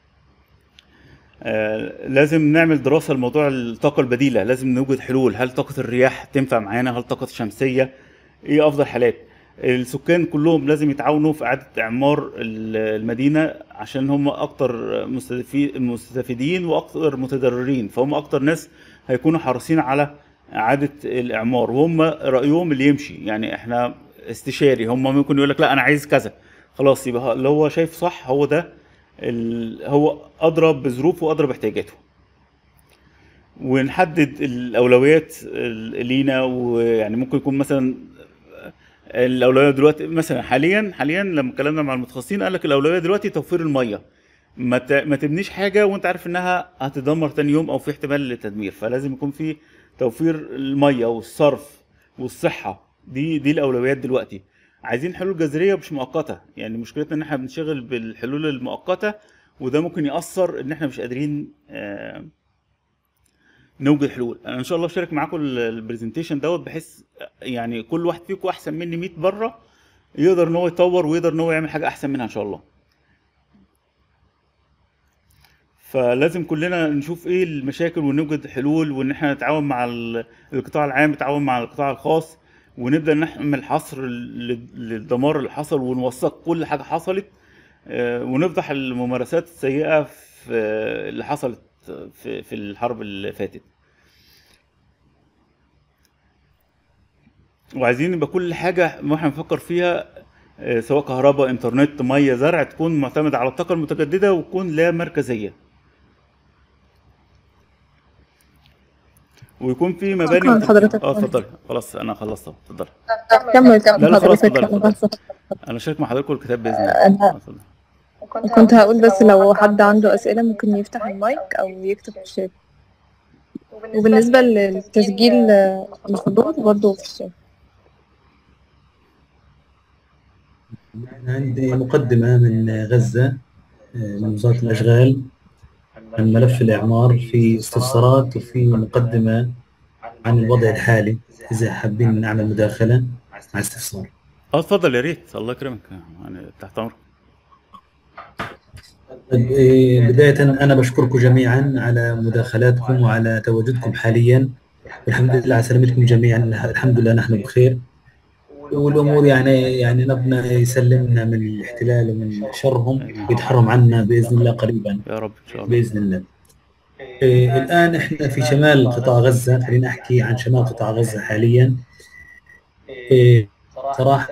آه، لازم نعمل دراسة لموضوع الطاقة البديلة لازم نوجد حلول هل طاقة الرياح تنفع معانا هل طاقة الشمسية ايه افضل حالات السكان كلهم لازم يتعاونوا في اعادة اعمار ال- المدينة عشان هم اكتر مستفي- مستفيدين واكتر متضررين فهم اكتر ناس هيكونوا حريصين على اعادة الاعمار وهم رأيهم اللي يمشي يعني احنا استشاري هم ممكن يقول لك لا انا عايز كذا خلاص يبقى اللي هو شايف صح هو ده ال... هو ادرى بظروفه وادرى باحتياجاته ونحدد الاولويات ال- لينا ويعني ممكن يكون مثلا الاولويه دلوقتي مثلا حاليا حاليا لما اتكلمنا مع المتخصصين قال لك الاولويه دلوقتي توفير الميه ما ت... ما تبنيش حاجه وانت عارف انها هتدمر تاني يوم او في احتمال للتدمير فلازم يكون في توفير الميه والصرف والصحه دي دي الاولويات دلوقتي عايزين حلول جذريه مش مؤقته يعني مشكلتنا ان احنا بنشغل بالحلول المؤقته وده ممكن ياثر ان احنا مش قادرين آه، نوجد حلول انا ان شاء الله اشارك معاكم ال- البرزنتيشن دوت بحيث يعني كل واحد فيكم احسن مني 100 بره يقدر ان هو يطور ويقدر ان هو يعمل حاجه احسن منها ان شاء الله فلازم كلنا نشوف ايه المشاكل ونوجد حلول وان احنا نتعاون مع ال- القطاع العام نتعاون مع القطاع الخاص ونبدا نعمل حصر لل- للدمار اللي حصل ونوثق كل حاجه حصلت آه، ونفضح الممارسات السيئه في اللي حصلت في في الحرب اللي فاتت وعايزين يبقى كل حاجه ما احنا بنفكر فيها آه، سواء كهرباء انترنت ميه زرع تكون معتمده على الطاقه المتجدده وتكون لا مركزيه ويكون في مباني شكراً لحضرتك. اه اتفضلي خلاص انا خلصت اهو اتفضلي كمل لا، كمل لا، خلاص، حضرتك اتفضل، أنا اتفضل. بس انا شارك مع حضرتك الكتاب باذن الله أنا آه، اتفضل. كنت هقول بس لو حد عنده أسئلة ممكن يفتح المايك أو يكتب في الشات وبالنسبة للتسجيل الحضور برضه في الشات عندي مقدمة من غزة آه، من وزارة الأشغال عن ملف الإعمار في استفسارات وفي مقدمة عن الوضع الحالي إذا حابين نعمل مداخلة مع استفسار اه اتفضل يا ريت الله يكرمك يعني تحت امرك طيب، آه، بداية أنا بشكركم جميعا على مداخلاتكم وعلى تواجدكم حاليا والحمد لله على سلامتكم جميعا الحمد لله نحن بخير والأمور يعني يعني ربنا يسلمنا من الاحتلال ومن شرهم ويتحرم عنا بإذن الله قريبا يا رب ان شاء الله باذن الله. إيه الان احنا في شمال قطاع غزه خلينا احكي عن شمال قطاع غزه حاليا. إيه صراحه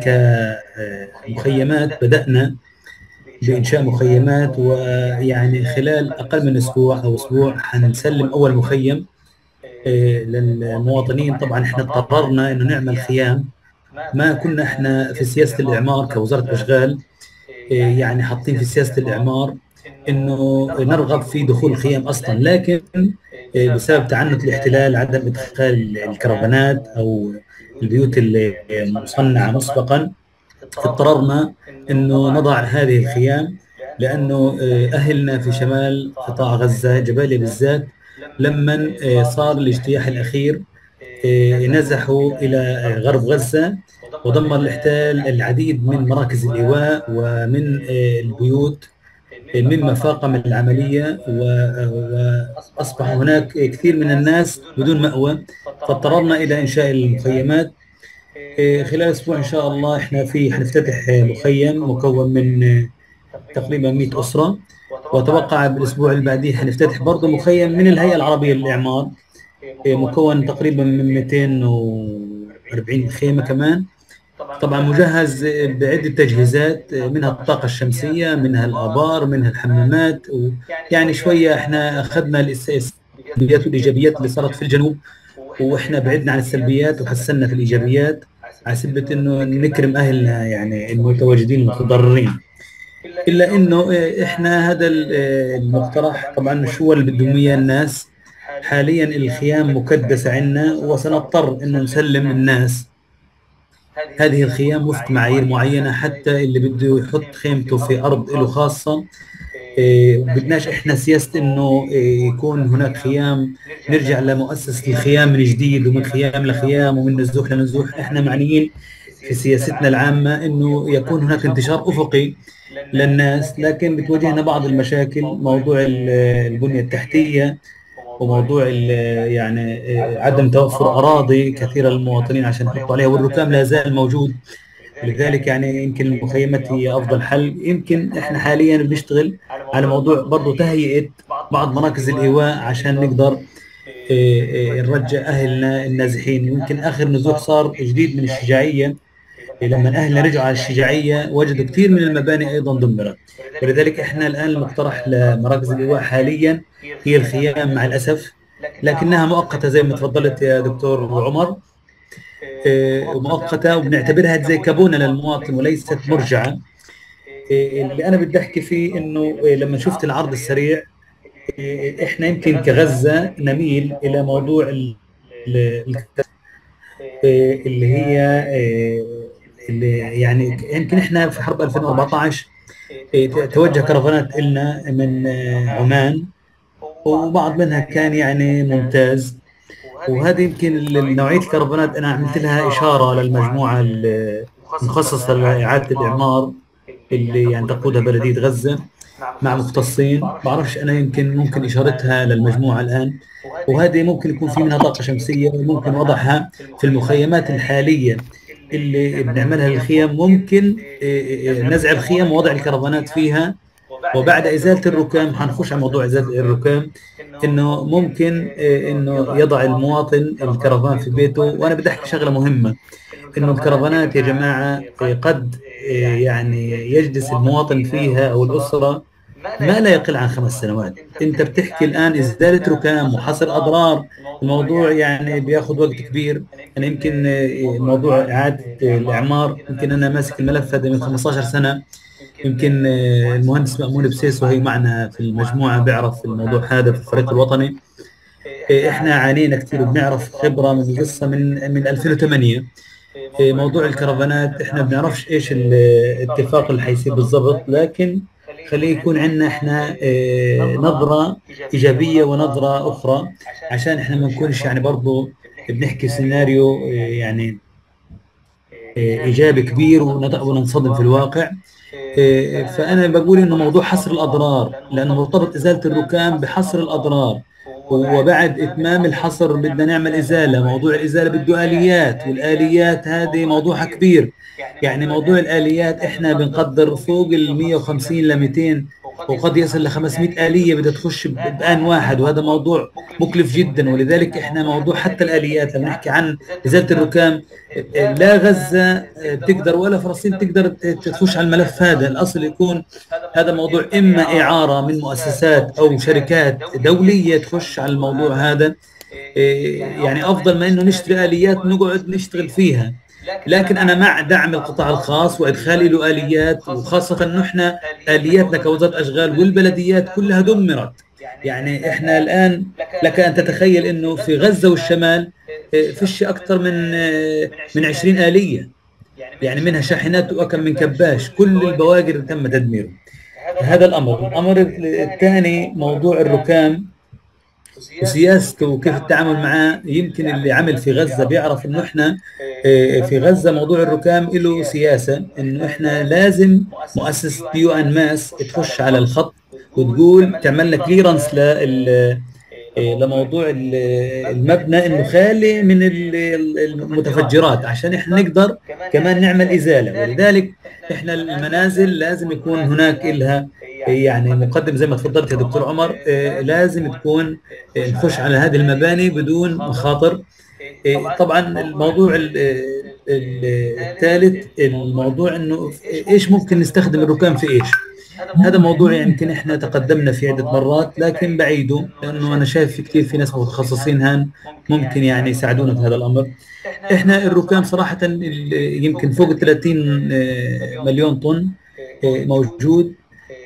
كمخيمات بدانا بانشاء مخيمات ويعني خلال اقل من اسبوع او اسبوع حنسلم اول مخيم إيه للمواطنين طبعا احنا اضطررنا انه نعمل خيام ما كنا احنا في سياسه الاعمار كوزاره اشغال إيه يعني حاطين في سياسه الاعمار انه نرغب في دخول الخيام اصلا لكن إيه بسبب تعنت الاحتلال عدم ادخال الكرفانات او البيوت المصنعه مسبقا اضطررنا انه نضع هذه الخيام لانه اهلنا في شمال قطاع غزه جباليا بالذات لما صار الاجتياح الاخير نزحوا الى غرب غزه ودمر الاحتلال العديد من مراكز الايواء ومن البيوت مما فاقم العمليه واصبح هناك كثير من الناس بدون ماوى فاضطررنا الى انشاء المخيمات خلال اسبوع ان شاء الله احنا في حنفتتح مخيم مكون من تقريبا 100 اسره واتوقع بالاسبوع اللي بعديه حنفتتح برضه مخيم من الهيئه العربيه للاعمار مكون تقريبا من 240 خيمه كمان طبعا مجهز بعده تجهيزات منها الطاقه الشمسيه منها الابار منها الحمامات يعني شويه احنا اخذنا السلبيات والايجابيات اللي صارت في الجنوب واحنا بعدنا عن السلبيات وحسنا في الايجابيات على سبه انه نكرم اهلنا يعني المتواجدين المتضررين الا انه احنا هذا المقترح طبعا شو اللي بدهم اياه الناس حاليا الخيام مكدسه عندنا وسنضطر انه نسلم الناس هذه الخيام وفق معايير معينه حتى اللي بده يحط خيمته في ارض له خاصه إيه بدناش احنا سياسه انه إيه يكون هناك خيام نرجع لمؤسسه الخيام من جديد ومن خيام لخيام ومن نزوح لنزوح احنا معنيين في سياستنا العامه انه يكون هناك انتشار افقي للناس لكن بتواجهنا بعض المشاكل موضوع البنيه التحتيه وموضوع يعني عدم توفر اراضي كثيره للمواطنين عشان يحطوا عليها والركام لا زال موجود لذلك يعني يمكن المخيمات هي افضل حل يمكن احنا حاليا بنشتغل على موضوع برضه تهيئه بعض مراكز الايواء عشان نقدر نرجع اهلنا النازحين يمكن اخر نزوح صار جديد من الشجاعيه لما اهلنا رجعوا على الشجاعيه وجدوا كثير من المباني ايضا دمرت ولذلك احنا الان المقترح لمراكز الايواء حاليا هي الخيام مع الاسف لكنها مؤقته زي ما تفضلت يا دكتور عمر مؤقته وبنعتبرها زي كابونه للمواطن وليست مرجعه اللي انا بدي احكي فيه انه لما شفت العرض السريع احنا يمكن كغزه نميل الى موضوع اللي هي اللي يعني يمكن احنا في حرب 2014 توجه كرفانات لنا من عمان وبعض منها كان يعني ممتاز وهذه يمكن نوعيه الكرفانات انا عملت لها اشاره للمجموعه المخصصه لاعاده الاعمار اللي يعني تقودها بلديه غزه مع مختصين بعرفش انا يمكن ممكن اشارتها للمجموعه الان وهذه ممكن يكون في منها طاقه شمسيه وممكن وضعها في المخيمات الحاليه اللي بنعملها الخيم ممكن نزع الخيم ووضع الكرفانات فيها وبعد ازاله الركام حنخش على موضوع ازاله الركام انه ممكن انه يضع المواطن الكرفان في بيته وانا بدي احكي شغله مهمه انه الكرفانات يا جماعه قد يعني يجلس المواطن فيها او الاسره ما لا يقل عن خمس سنوات انت بتحكي الان ازاله ركام وحصر اضرار الموضوع يعني بياخذ وقت كبير انا يمكن موضوع اعاده الاعمار يمكن انا ماسك الملف هذا من 15 سنه يمكن المهندس مأمون بسيس وهي معنا في المجموعه بيعرف الموضوع هذا في الفريق الوطني احنا عانينا كثير وبنعرف خبره من القصه من من 2008 موضوع الكرفانات احنا بنعرفش ايش الاتفاق اللي حيصير بالضبط لكن خليه يكون عندنا احنا اه نظره ايجابيه ونظره اخرى عشان احنا ما نكونش يعني برضه بنحكي سيناريو اه يعني اه ايجابي كبير وننصدم في الواقع فانا بقول انه موضوع حصر الاضرار لانه مرتبط ازاله الركام بحصر الاضرار وبعد اتمام الحصر بدنا نعمل ازاله موضوع الازاله بده اليات والاليات هذه موضوعها كبير يعني موضوع الاليات احنا بنقدر فوق ال 150 ل 200 وقد يصل ل 500 آلية بدها تخش بآن واحد وهذا موضوع مكلف جدا ولذلك احنا موضوع حتى الآليات لما نحكي عن إزالة الركام لا غزة بتقدر ولا فلسطين تقدر تخش على الملف هذا الأصل يكون هذا موضوع إما إعارة من مؤسسات أو شركات دولية تخش على الموضوع هذا يعني أفضل ما إنه نشتري آليات نقعد نشتغل فيها لكن انا مع دعم القطاع الخاص وادخال له اليات وخاصه انه احنا الياتنا كوزاره اشغال والبلديات كلها دمرت يعني احنا الان لك ان تتخيل انه في غزه والشمال فيش اكثر من من 20 اليه يعني منها شاحنات واكم من كباش كل البواقر تم تدميره هذا الامر الامر الثاني موضوع الركام وسياسته وكيف التعامل معاه يمكن اللي عمل في غزه بيعرف انه احنا آه، في غزه موضوع الركام له سياسه انه احنا لازم مؤسسه بيو ان ماس تخش على الخط وتقول تعمل لنا كليرنس لل آه، لموضوع ال- المبنى انه خالي من ال- ال- المتفجرات عشان احنا نقدر كمان نعمل ازاله ولذلك احنا المنازل لازم يكون هناك لها يعني مقدم زي ما تفضلت يا دكتور عمر آه، لازم تكون آه، نخش على هذه المباني بدون مخاطر آه، طبعا الموضوع ال- ال- الثالث الموضوع انه ايش ممكن نستخدم الركام في ايش هذا موضوع يمكن احنا تقدمنا فيه عده مرات لكن بعيده لانه انا شايف في كثير في ناس متخصصين هان ممكن يعني يساعدونا في هذا الامر احنا الركام صراحه ال- يمكن فوق 30 آه، مليون طن آه، موجود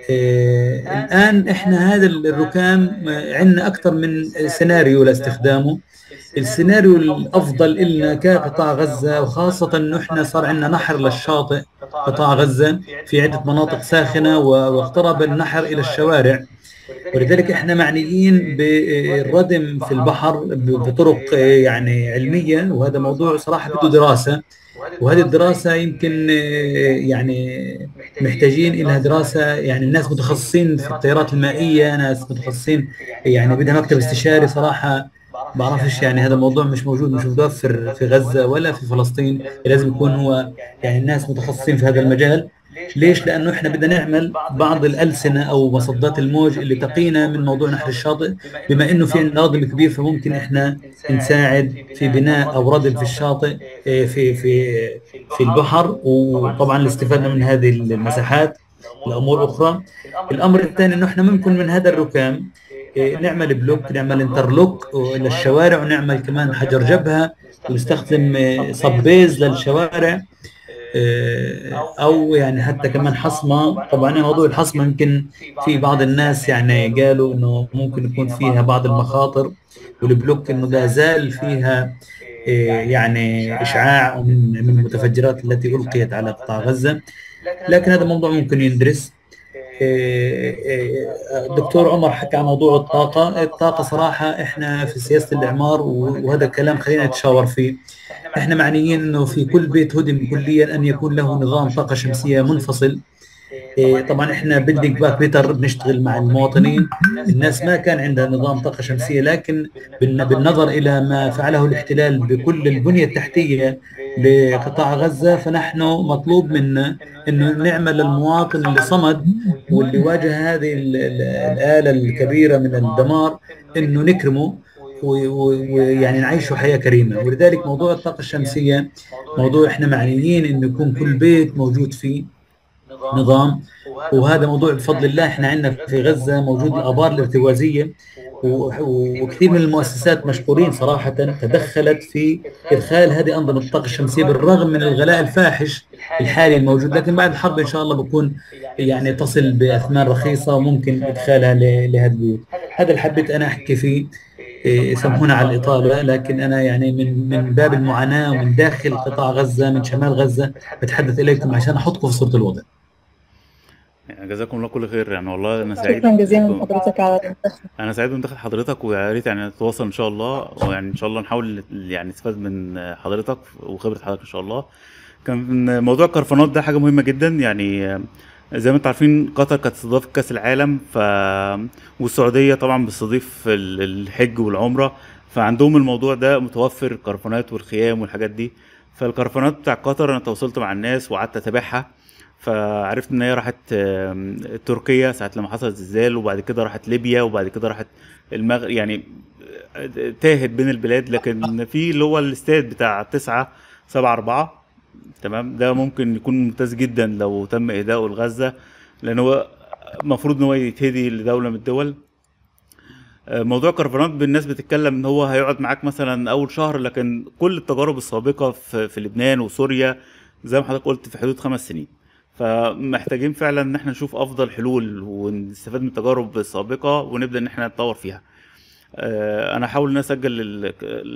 آه، الان احنا هذا الركام آه، عندنا اكثر من سيناريو لاستخدامه السيناريو الافضل لنا كقطاع غزه وخاصه انه احنا صار عندنا نحر للشاطئ قطاع غزه في عده مناطق ساخنه و- واقترب النحر الى الشوارع ولذلك احنا معنيين بالردم في البحر ب- بطرق آه، يعني علميه وهذا موضوع صراحه بده دراسه وهذه الدراسه يمكن آه، يعني محتاجين لها دراسه يعني الناس متخصصين في الطيارات المائيه ناس متخصصين يعني بدها مكتب استشاري صراحه بعرفش يعني هذا الموضوع مش موجود مش متوفر في غزه ولا في فلسطين لازم يكون هو يعني الناس متخصصين في هذا المجال ليش؟ لانه احنا بدنا نعمل بعض الالسنه او مصدات الموج اللي تقينا من موضوع نحر الشاطئ بما انه في عندنا ردم كبير فممكن احنا نساعد في بناء او ردم في الشاطئ آه، في في في البحر وطبعا الاستفاده من هذه المساحات لامور اخرى الامر الثاني انه احنا ممكن من هذا الركام آه، نعمل بلوك نعمل انترلوك للشوارع ونعمل كمان حجر جبهه ونستخدم آه، صبيز للشوارع آه، او يعني حتى كمان حصمه طبعا موضوع الحصمه يمكن في بعض الناس يعني قالوا انه ممكن يكون فيها بعض المخاطر والبلوك انه لا زال فيها آه، يعني اشعاع من من المتفجرات التي القيت على قطاع غزه لكن هذا موضوع ممكن يندرس آه، آه، الدكتور عمر حكى عن موضوع الطاقة الطاقة صراحة احنا في سياسة الإعمار وهذا الكلام خلينا نتشاور فيه احنا معنيين انه في كل بيت هدم كليا ان يكون له نظام طاقة شمسية منفصل إيه، طبعا احنا بيلدينج باك بيتر بنشتغل مع المواطنين الناس ما كان عندها نظام طاقه شمسيه لكن بالن- بالنظر الى ما فعله الاحتلال بكل البنيه التحتيه لقطاع غزه فنحن مطلوب منا انه نعمل للمواطن اللي صمد واللي واجه هذه ال- ال- الاله الكبيره من الدمار انه نكرمه و- و- ويعني نعيشه حياه كريمه ولذلك موضوع الطاقه الشمسيه موضوع احنا معنيين انه يكون كل بيت موجود فيه نظام وهذا موضوع بفضل الله احنا عندنا في غزه موجود الابار الارتوازيه و- وكثير من المؤسسات مشكورين صراحه تدخلت في ادخال هذه انظمه الطاقه الشمسيه بالرغم من الغلاء الفاحش الحالي الموجود لكن بعد الحرب ان شاء الله بكون يعني تصل باثمان رخيصه وممكن ادخالها ل- لهذه البيوت هذا اللي حبيت انا احكي فيه إيه، سامحونا على الاطاله لكن انا يعني من من باب المعاناه ومن داخل قطاع غزه من شمال غزه بتحدث اليكم عشان احطكم في صوره الوضع يعني جزاكم الله كل خير يعني والله انا سعيد شكرا جزيلا بكم- لحضرتك على المداخلة انا سعيد بمداخله حضرتك ويا ريت يعني نتواصل ان شاء الله ويعني ان شاء الله نحاول يعني نستفاد من حضرتك وخبره حضرتك ان شاء الله كان موضوع الكرفانات ده حاجه مهمه جدا يعني زي ما انتم عارفين قطر كانت تستضيف كاس العالم ف والسعوديه طبعا بتستضيف ال- الحج والعمره فعندهم الموضوع ده متوفر الكرفانات والخيام والحاجات دي فالكرفانات بتاع قطر انا تواصلت مع الناس وقعدت اتابعها فعرفت ان هي راحت آم، تركيا ساعه لما حصل زلزال وبعد كده راحت ليبيا وبعد كده راحت المغرب يعني آه، تاهت بين البلاد لكن في اللي هو الاستاد بتاع تسعة سبعة أربعة تمام ده ممكن يكون ممتاز جدا لو تم إهدائه لغزة لأن هو المفروض إن هو يتهدي لدولة من الدول آه، موضوع كرفانات بالناس بتتكلم ان هو هيقعد معاك مثلا اول شهر لكن كل التجارب السابقه في, في لبنان وسوريا زي ما حضرتك قلت في حدود خمس سنين فمحتاجين فعلا ان احنا نشوف افضل حلول ونستفاد من التجارب السابقه ونبدا ان احنا نتطور فيها آه، انا هحاول ان أنا اسجل ال- ال-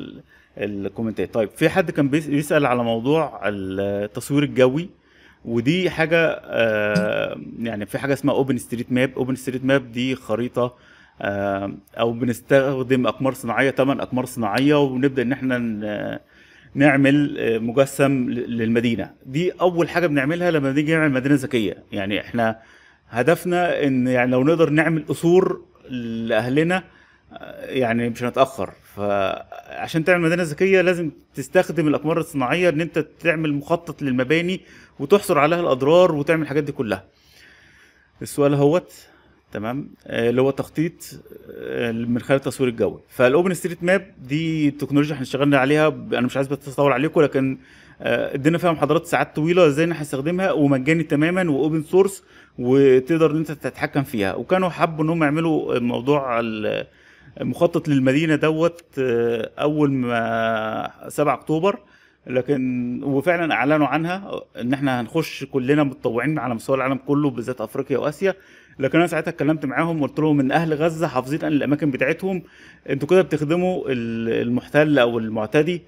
الكومنتات طيب في حد كان بيس- بيسأل على موضوع التصوير الجوي ودي حاجة آه، يعني في حاجة اسمها اوبن ستريت ماب اوبن ستريت ماب دي خريطة آه، او بنستخدم اقمار صناعية 8 اقمار صناعية وبنبدأ ان احنا ن- نعمل آه، مجسم ل- للمدينة دي اول حاجة بنعملها لما بنيجي نعمل مدينة ذكية يعني احنا هدفنا ان يعني لو نقدر نعمل قصور لاهلنا آه، يعني مش هنتاخر فعشان تعمل مدينه ذكيه لازم تستخدم الاقمار الصناعيه ان انت تعمل مخطط للمباني وتحصر عليها الاضرار وتعمل الحاجات دي كلها السؤال اهوت تمام آه، اللي هو تخطيط آه، من خلال التصوير الجوي فالاوبن ستريت ماب دي تكنولوجيا احنا اشتغلنا عليها ب- انا مش عايز بس اطول عليكم لكن آه، ادينا فيها محاضرات ساعات طويله ازاي ان احنا نستخدمها ومجاني تماما واوبن سورس وتقدر ان انت تتحكم فيها وكانوا حبوا ان هم يعملوا موضوع ال- مخطط للمدينه دوت آه، اول ما 7 اكتوبر لكن وفعلا اعلنوا عنها ان احنا هنخش كلنا متطوعين على مستوى العالم كله بالذات افريقيا واسيا لكن انا ساعتها اتكلمت معاهم قلت لهم ان اهل غزه حافظين عن الاماكن بتاعتهم انتوا كده بتخدموا ال- المحتل او المعتدي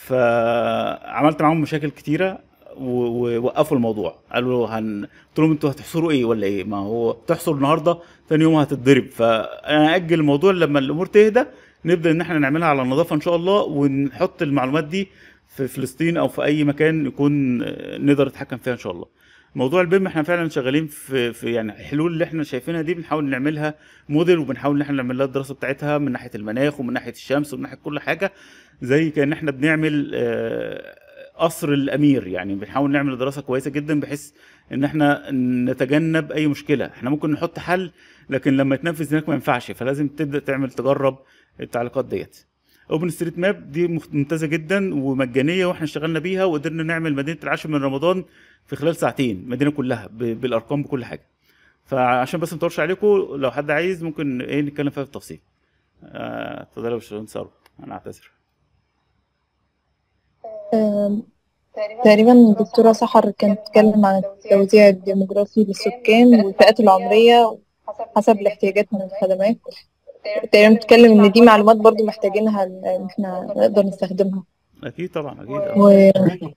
فعملت معاهم مشاكل كتيره و- ووقفوا الموضوع قالوا هن قلت لهم انتوا هتحصروا ايه ولا ايه ما هو تحصر النهارده ثاني يوم هتتضرب فانا اجل الموضوع لما الامور تهدى نبدا ان احنا نعملها على النظافه ان شاء الله ونحط المعلومات دي في فلسطين او في اي مكان يكون آه، نقدر نتحكم فيها ان شاء الله موضوع البيم احنا فعلا شغالين في في يعني الحلول اللي احنا شايفينها دي بنحاول نعملها موديل وبنحاول ان احنا نعمل لها الدراسه بتاعتها من ناحيه المناخ ومن ناحيه الشمس ومن ناحيه كل حاجه زي كان احنا بنعمل آه، قصر الامير يعني بنحاول نعمل دراسه كويسه جدا بحيث ان احنا نتجنب اي مشكله احنا ممكن نحط حل لكن لما يتنفذ هناك ما ينفعش فلازم تبدا تعمل تجرب التعليقات ديت اوبن ستريت ماب دي مخ- ممتازه جدا ومجانيه واحنا اشتغلنا بيها وقدرنا نعمل مدينه العاشر من رمضان في خلال ساعتين المدينه كلها ب- بالارقام بكل حاجه فعشان بس ما اطولش عليكم لو حد عايز ممكن ايه نتكلم فيها بالتفصيل آه، اتفضلوا يا باشمهندس ثروت انا اعتذر آم، تقريبا الدكتورة سحر كانت بتتكلم عن التوزيع الديموغرافي للسكان والفئات العمرية حسب الاحتياجات من الخدمات تقريبا بتتكلم ان دي معلومات برضو محتاجينها ان احنا نقدر نستخدمها اكيد طبعا اكيد آه. و...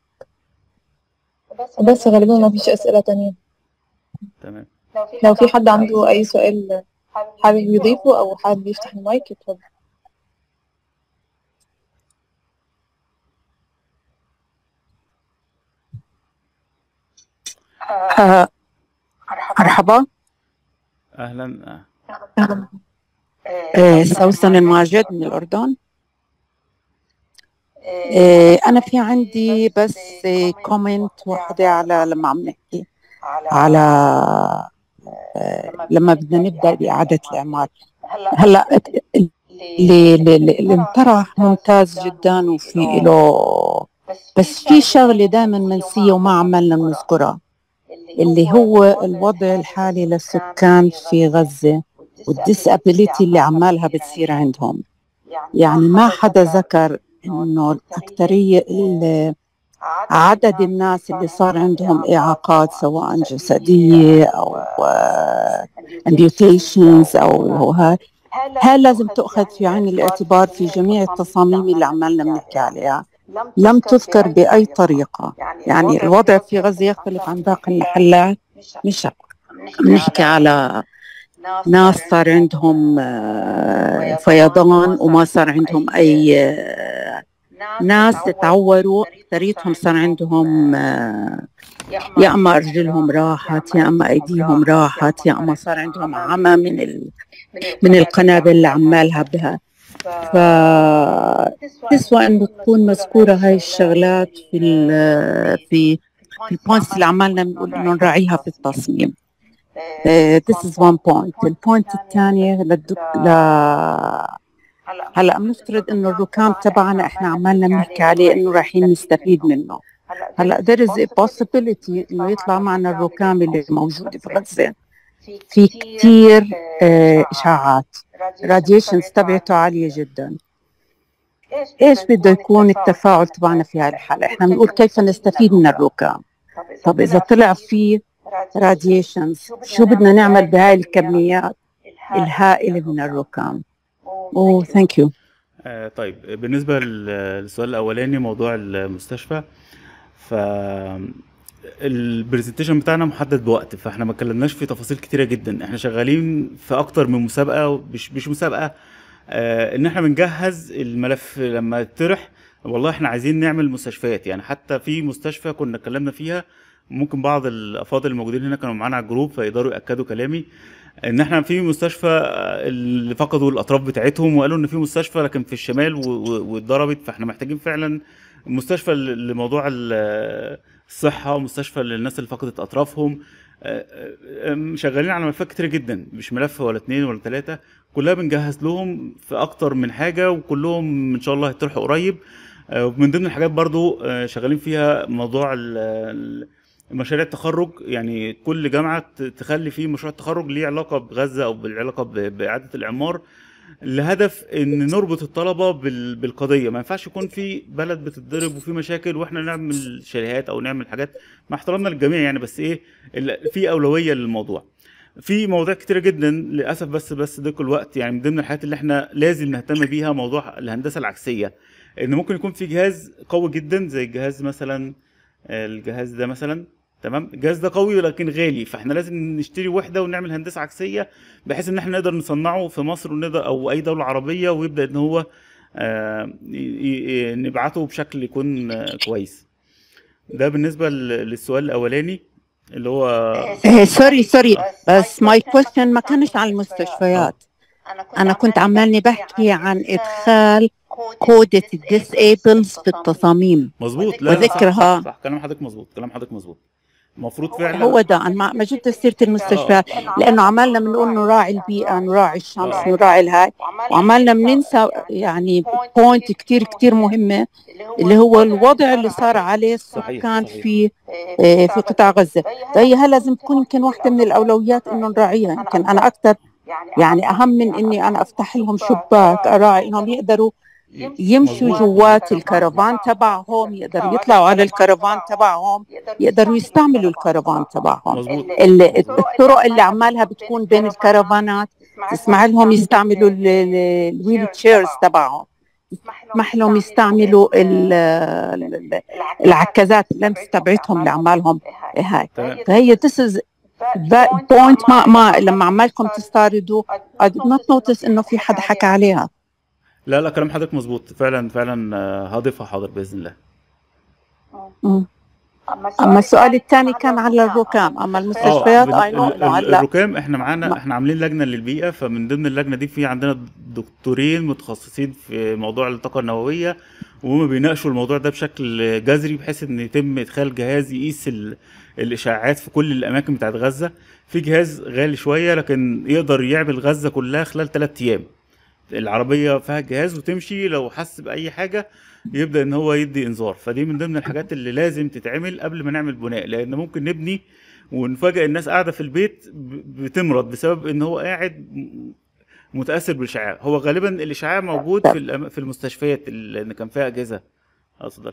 بس غالبا ما فيش اسئلة تانية تمام لو في حد عنده اي سؤال حابب يضيفه او حابب يفتح المايك اتفضل آه، مرحبا اهلا آه. أهلاً. آه، سوسن الماجد من الأردن آه، أنا في عندي بس كومنت واحدة على لما عم نحكي على آه، لما بدنا نبدأ بإعادة الإعمار هلا اللي اللي- اللي انطرح ممتاز جدا وفي له بس في شغلة دائما منسية وما عملنا بنذكرها اللي هو الوضع الحالي للسكان في غزة والديسابيليتي اللي عمالها بتصير عندهم يعني ما حدا ذكر انه الاكثريه ال- عدد الناس اللي صار عندهم اعاقات سواء جسديه او امبيوتيشنز او هاي هاي لازم تؤخذ في عين الاعتبار في جميع التصاميم اللي عمالنا بنحكي عليها لم تذكر باي طريقه يعني الوضع في غزه يختلف عن باقي المحلات مش بنحكي على ناس صار عندهم آه، فيضان وما صار عندهم اي آه، ناس تعوروا اكثريتهم صار عندهم آه، يا اما ارجلهم راحت يا اما ايديهم راحت يا اما صار عندهم عمى من ال... من القنابل اللي عمالها بها ف تسوى انه تكون مذكوره هاي الشغلات في ال... في في البوينتس اللي عمالنا بنقول انه نراعيها في التصميم Uh, this is one point. البوينت الثانية للدك... ل... هلا بنفترض انه الركام تبعنا احنا عمالنا بنحكي عليه انه رايحين نستفيد منه. هلا there is a possibility انه يطلع معنا الركام اللي موجودة في غزة. في كثير آه، اشعاعات راديشنز تبعته عالية جدا. ايش بده يكون التفاعل تبعنا في هذه الحالة؟ احنا بنقول كيف نستفيد من الركام. طب اذا طلع في راديشنز شو بدنا نعمل بهاي الكميات الهائلة من الركام؟ اوه ثانك يو آه طيب بالنسبة لل- للسؤال الأولاني موضوع المستشفى ف البرزنتيشن بتاعنا محدد بوقت فاحنا ما اتكلمناش في تفاصيل كتيرة جدا احنا شغالين في اكتر من مسابقة مش مش مسابقة آه ان احنا بنجهز الملف لما يطرح والله احنا عايزين نعمل مستشفيات يعني حتى في مستشفى كنا اتكلمنا فيها ممكن بعض الافاضل الموجودين هنا كانوا معانا على الجروب فيقدروا ياكدوا كلامي ان احنا في مستشفى آه، اللي فقدوا الاطراف بتاعتهم وقالوا ان في مستشفى لكن في الشمال و- و- واتضربت فاحنا محتاجين فعلا مستشفى ل- لموضوع ال- الصحه ومستشفى للناس اللي فقدت اطرافهم آه، آه، آه، شغالين على ملفات كتير جدا مش ملف ولا اتنين ولا تلاته كلها بنجهز لهم في اكتر من حاجه وكلهم ان شاء الله هيطرحوا قريب آه، ومن ضمن الحاجات برضو آه، شغالين فيها موضوع ال- ال- مشاريع التخرج يعني كل جامعة ت- تخلي فيه مشروع تخرج ليه علاقة بغزة أو بالعلاقة ب- بإعادة الإعمار لهدف إن نربط الطلبة بال- بالقضية ما ينفعش يكون في بلد بتتضرب وفي مشاكل وإحنا نعمل شاليهات أو نعمل حاجات مع احترامنا للجميع يعني بس إيه ال- في أولوية للموضوع في مواضيع كتيرة جدا للأسف بس بس ضيق الوقت يعني من ضمن الحاجات اللي احنا لازم نهتم بيها موضوع الهندسة العكسية إن ممكن يكون في جهاز قوي جدا زي الجهاز مثلا الجهاز ده مثلا تمام الجهاز ده قوي لكن غالي فاحنا لازم نشتري وحده ونعمل هندسه عكسيه بحيث ان احنا نقدر نصنعه في مصر ونقدر او اي دوله عربيه ويبدا ان هو آه، ي- ي- نبعته بشكل يكون آه، كويس ده بالنسبه لل- للسؤال الاولاني اللي هو إيه سوري سوري بس ماي كويستشن ما كانش عن المستشفيات انا كنت عمالني بحكي عن ادخال كودة الديسيبلز في التصاميم مظبوط لا لا، صح- وذكرها. صح, صح كلام حضرتك مظبوط كلام حضرتك مظبوط المفروض فعلا هو ده انا ما ما جبت سيره المستشفيات لانه عمالنا بنقول نراعي البيئه نراعي الشمس آه. نراعي الهاي وعمالنا بننسى يعني بوينت كتير كتير مهمه اللي هو الوضع اللي صار عليه السكان صحيح. في آه، في قطاع غزه فهي هل لازم تكون يمكن واحده من الاولويات انه نراعيها يمكن انا اكثر يعني اهم من اني انا افتح لهم شباك اراعي انهم يقدروا يمشوا مظبوط. جوات الكرفان تبعهم يقدروا يطلعوا على الكرفان تبعهم يقدروا يستعملوا الكرفان تبعهم مظبوط ال- الطرق اللي عمالها بتكون بين الكرفانات تسمح لهم يستعملوا الويل تشيرز تبعهم تسمح لهم يستعملوا ال- ال- العكازات اللمس تبعتهم اللي عمالهم هاي تمام فهي this is بوينت ما ما لما عمالكم تستعرضوا I did not notice انه في حد حكى عليها لا لا كلام حضرتك مظبوط فعلا فعلا آه، هضيفها حاضر باذن الله مم. اما السؤال الثاني كان على الركام اما اه المستشفيات بال- اي نو ال- انه ال- هلا الركام احنا معانا ما- احنا عاملين لجنه للبيئه فمن ضمن اللجنه دي في عندنا دكتورين متخصصين في موضوع الطاقه النوويه وهم بيناقشوا الموضوع ده بشكل جذري بحيث ان يتم ادخال جهاز يقيس ال- الاشعاعات في كل الاماكن بتاعت غزه في جهاز غالي شويه لكن يقدر يعمل غزه كلها خلال 3 ايام العربيه فيها الجهاز وتمشي لو حس باي حاجه يبدا ان هو يدي انذار فدي من ضمن الحاجات اللي لازم تتعمل قبل ما نعمل بناء لان ممكن نبني ونفاجئ الناس قاعده في البيت ب- بتمرض بسبب ان هو قاعد م- متاثر بالاشعاع هو غالبا الاشعاع موجود في الأم- في المستشفيات اللي كان فيها اجهزه افضل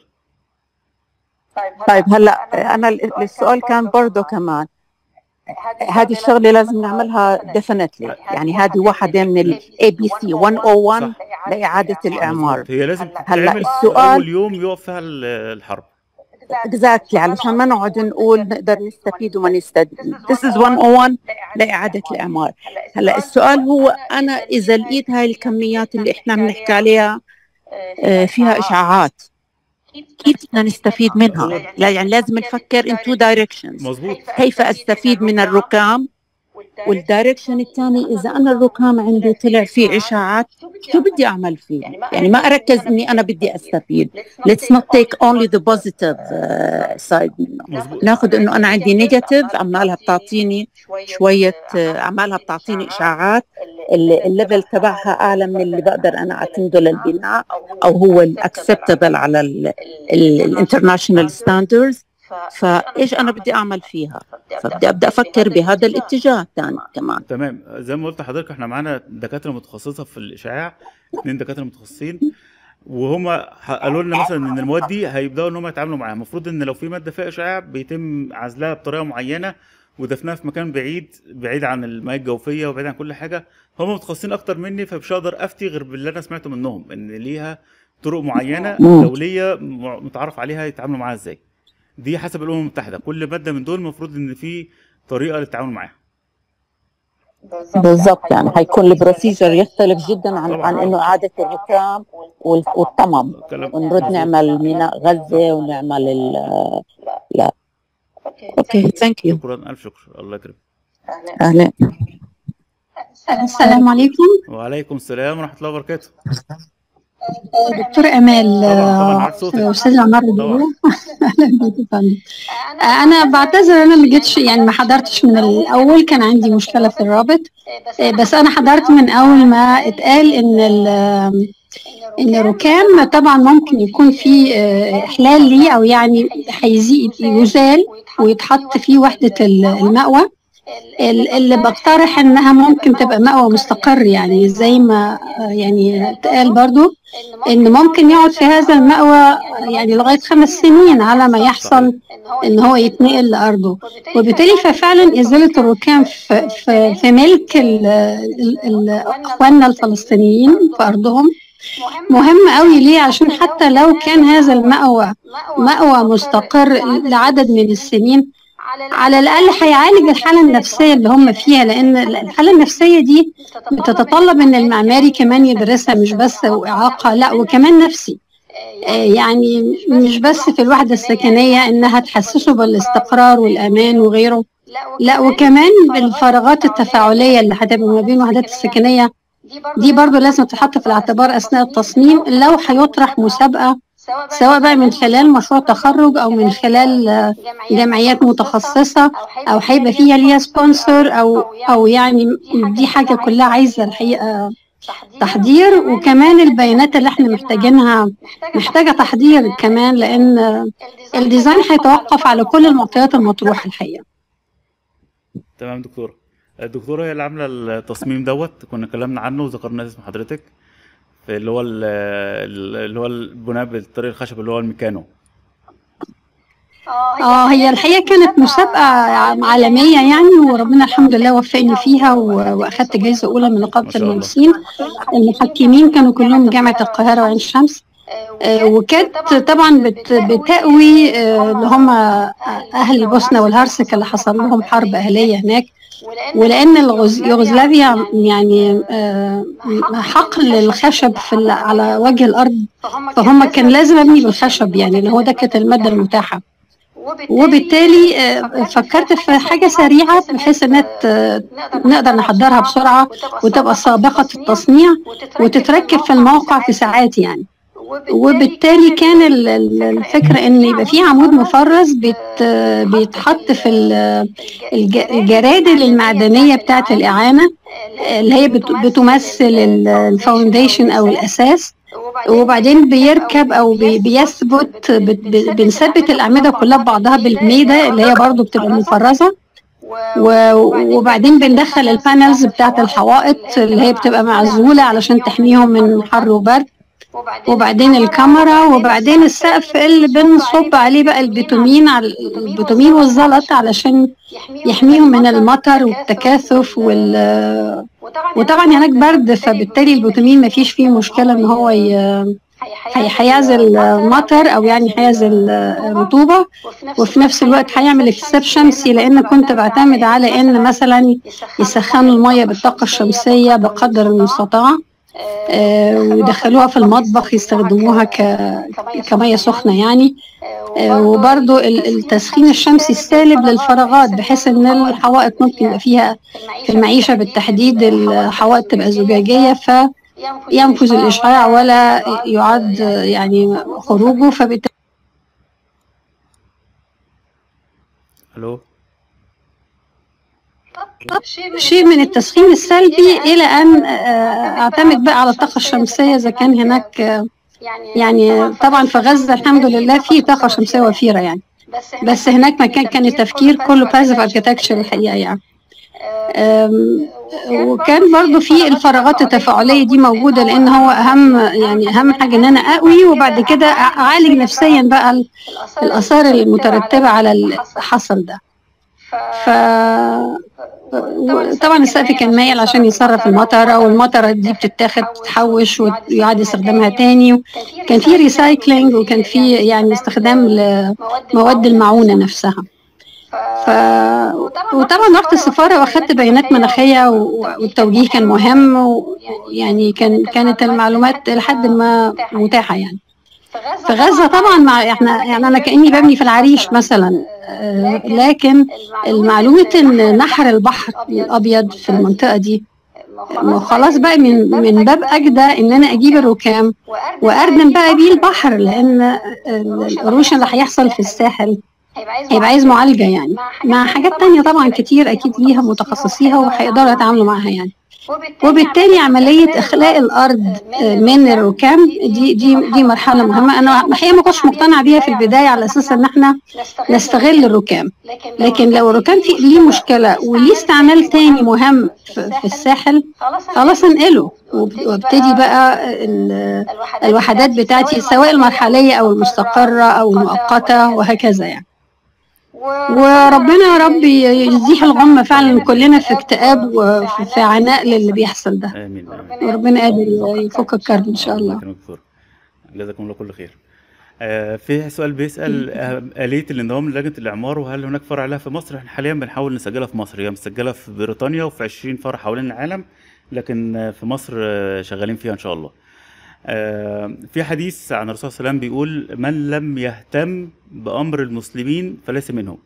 طيب هلا انا ال- السؤال كان برضه كمان هذه الشغله لازم نعملها ديفينتلي يعني هذه واحده من الاي بي سي 101 صح. لاعاده الاعمار مظبوط. هي لازم هلا تتعمل السؤال- اول يوم يقف فيها ال- الحرب اكزاكتلي علشان ما نقعد نقول نقدر نستفيد وما نستفيد This is 101 لاعاده الاعمار هلا السؤال هو انا اذا لقيت هاي الكميات اللي احنا بنحكي عليها آه، فيها اشعاعات كيف بدنا نستفيد منها لا يعني لازم نفكر in two directions مظبوط كيف استفيد من الركام والدايركشن الثاني اذا انا الركام عندي طلع فيه اشاعات شو بدي اعمل فيه يعني ما اركز اني انا بدي استفيد let's not take only the positive uh, side منه مظبوط ناخذ انه انا عندي نيجاتيف عمالها بتعطيني شويه آه، عمالها بتعطيني اشاعات ال- الليفل تبعها اعلى من اللي بقدر انا اعتمده للبناء او هو الاكسبتبل على الانترناشونال ستاندردز فايش انا بدي اعمل فيها فبدي ابدا افكر بهذا الاتجاه الثاني كمان تمام زي ما قلت لحضرتك احنا معانا دكاتره متخصصه في الاشعاع اثنين دكاتره متخصصين وهم قالوا لنا مثلا ان المواد دي هيبداوا ان هم يتعاملوا معاها المفروض ان لو في ماده فيها اشعاع بيتم عزلها بطريقه معينه ودفنها في مكان بعيد بعيد عن المياه الجوفيه وبعيد عن كل حاجه هم متخصصين اكتر مني فمش هقدر افتي غير باللي انا سمعته منهم ان ليها طرق معينه مم. دوليه م- متعارف عليها يتعاملوا معاها ازاي دي حسب الامم المتحده كل ماده من دول المفروض ان في طريقه للتعامل معاها بالضبط يعني هيكون البروسيجر يختلف جدا عن طبعاً. عن انه اعاده الركام وال- والطمم كلام ونرد مظبوط. نعمل ميناء غزه ونعمل ال لا اوكي ثانك يو شكرا الف شكر الله يكرمك اهلا السلام عليكم وعليكم السلام ورحمه الله وبركاته دكتور امال طبعا طبعا عارف صوتك استاذ عمار طبعا ربيع اهلا بيك يا فندم انا بعتذر انا ما جيتش يعني ما حضرتش من الاول كان عندي مشكله في الرابط بس انا حضرت من اول ما اتقال ان ال- ان الركام طبعا ممكن يكون في آه، احلال ليه او يعني هيزيد يزال ويتحط فيه وحده المأوى ال- اللي بقترح انها ممكن تبقى مأوى مستقر يعني زي ما آه، يعني اتقال برضو ان ممكن يقعد في هذا المأوى يعني لغايه خمس سنين على ما يحصل ان هو يتنقل لارضه وبالتالي ففعلا ازاله الركام في, في, في ملك ال- ال- ال- اخواننا الفلسطينيين في ارضهم مهم قوي ليه عشان حتى لو كان هذا المأوى مأوى مستقر لعدد من السنين على الأقل هيعالج الحالة النفسية اللي هم فيها لأن الحالة النفسية دي بتتطلب إن المعماري كمان يدرسها مش بس إعاقة لا وكمان نفسي آه، يعني مش بس في الوحدة السكنية إنها تحسسه بالاستقرار والأمان وغيره لا وكمان بالفراغات التفاعلية اللي هتبقى ما بين الوحدات السكنية دي برضو لازم تتحط في الاعتبار أثناء التصميم لو هيطرح مسابقة سواء بقى من خلال مشروع تخرج أو من خلال آه، جمعيات متخصصة أو هيبقى فيها ليها سبونسر أو أو يعني دي حاجة كلها عايزة الحقيقة تحضير وكمان البيانات اللي احنا محتاجينها محتاجة تحضير كمان لأن الديزاين هيتوقف على كل المعطيات المطروحة الحقيقة تمام دكتوره الدكتوره هي اللي عامله التصميم دوت كنا اتكلمنا عنه وذكرنا اسم حضرتك في اللي هو ال- ال- اللي هو البناء بالطريق الخشب اللي هو الميكانو اه هي الحقيقة كانت مسابقة عالمية يعني وربنا الحمد لله وفقني فيها و- وأخدت جايزة أولى من نقابة ما شاء الله. المهندسين المحكمين كانوا كلهم من جامعة القاهرة وعين شمس آه، وكانت طبعا بت- بتأوي آه، اللي هم أهل البوسنة والهرسك اللي حصل لهم حرب أهلية هناك ولأن الغز- يوغوسلافيا يعني آه، حقل الخشب في ال- على وجه الأرض فهم كان لازم أبني بالخشب يعني اللي هو ده كانت المادة المتاحة وبالتالي آه، فكرت في حاجة سريعة بحيث إنها ت- نقدر نحضرها بسرعة وتبقى سابقة التصنيع وتتركب في الموقع في ساعات يعني وبالتالي كان ال- ال- الفكرة إن يبقى في عمود مفرز بيت بيتحط في ال- الج- الجرادل المعدنية بتاعة الإعانة اللي هي بت- بتمثل ال- الفاونديشن أو الأساس وبعدين بيركب او بي- بيثبت بت- ب- بنثبت الاعمده كلها ببعضها بالميده اللي هي برضو بتبقى مفرزه و- وبعدين بندخل البانلز بتاعت الحوائط اللي هي بتبقى معزوله علشان تحميهم من حر وبرد وبعدين الكاميرا وبعدين السقف اللي بنصب عليه بقى البيتومين على البيتومين والزلط علشان يحميهم من المطر والتكاثف وال وطبعا هناك برد فبالتالي البيتومين ما فيش فيه مشكله ان هو ي... هي- هيعزل مطر او يعني هيعزل رطوبه وفي نفس الوقت هيعمل اكتساب شمسي لان كنت بعتمد على ان مثلا يسخنوا الميه بالطاقه الشمسيه بقدر المستطاع آه، ويدخلوها في المطبخ يستخدموها ك... كميه سخنه يعني آه، وبرضو ال- التسخين الشمسي السالب للفراغات بحيث ان الحوائط ممكن يبقى فيها في المعيشه بالتحديد الحوائط تبقى زجاجيه فينفذ الاشعاع ولا يعد يعني خروجه فبالتالي الو شيء من التسخين السلبي الى ان آه، اعتمد بقى على الطاقه الشمسيه اذا كان هناك آه، يعني طبعا في غزه الحمد لله في طاقه شمسيه وفيره يعني بس هناك مكان كان التفكير كله بازيف اركيتكتشر الحقيقه يعني أم، وكان برضو في الفراغات التفاعليه دي موجوده لان هو اهم يعني اهم حاجه ان انا اقوي وبعد كده اعالج نفسيا بقى ال- الاثار المترتبه على اللي حصل ده ف طبعا السقف كان مايل عشان يصرف المطره والمطره دي بتتاخد تتحوش ويعاد استخدامها تاني كان في ريسايكلينج وكان في يعني استخدام لمواد المعونه نفسها ف... وطبعا رحت السفارة واخدت بيانات مناخية والتوجيه كان مهم ويعني كان كانت المعلومات لحد ما متاحة يعني في غزة طبعا مع احنا يعني انا كاني ببني في العريش مثلا لكن المعلومة ان نحر البحر الابيض في المنطقة دي خلاص بقى من من باب اجدى ان انا اجيب الركام واردم بقى بيه البحر لان القروش اللي هيحصل في الساحل هيبقى عايز معالجة يعني مع حاجات تانية طبعا كتير أكيد ليها متخصصيها وهيقدروا يتعاملوا معاها يعني وبالتالي عملية إخلاء الأرض من الركام دي دي دي مرحلة مهمة أنا الحقيقة ما كنتش مقتنعة بيها في البداية على أساس إن إحنا نستغل الركام لكن لو الركام في ليه مشكلة وليه استعمال تاني مهم في الساحل خلاص انقله وابتدي بقى الوحدات بتاعتي سواء المرحلية أو المستقرة أو المؤقتة وهكذا يعني وربنا يا رب يزيح الغمة فعلا كلنا في اكتئاب وفي عناء للي بيحصل ده امين وربنا قادر يفك الكرب ان شاء الله دكتور جزاكم الله كل خير آه في سؤال بيسال آلية الانضمام للجنة الإعمار وهل هناك فرع لها في مصر؟ احنا حاليا بنحاول نسجلها في مصر هي مسجلة في بريطانيا وفي 20 فرع حوالين العالم لكن في مصر شغالين فيها إن شاء الله. آه في حديث عن الرسول صلى الله عليه وسلم بيقول من لم يهتم بأمر المسلمين فليس منهم.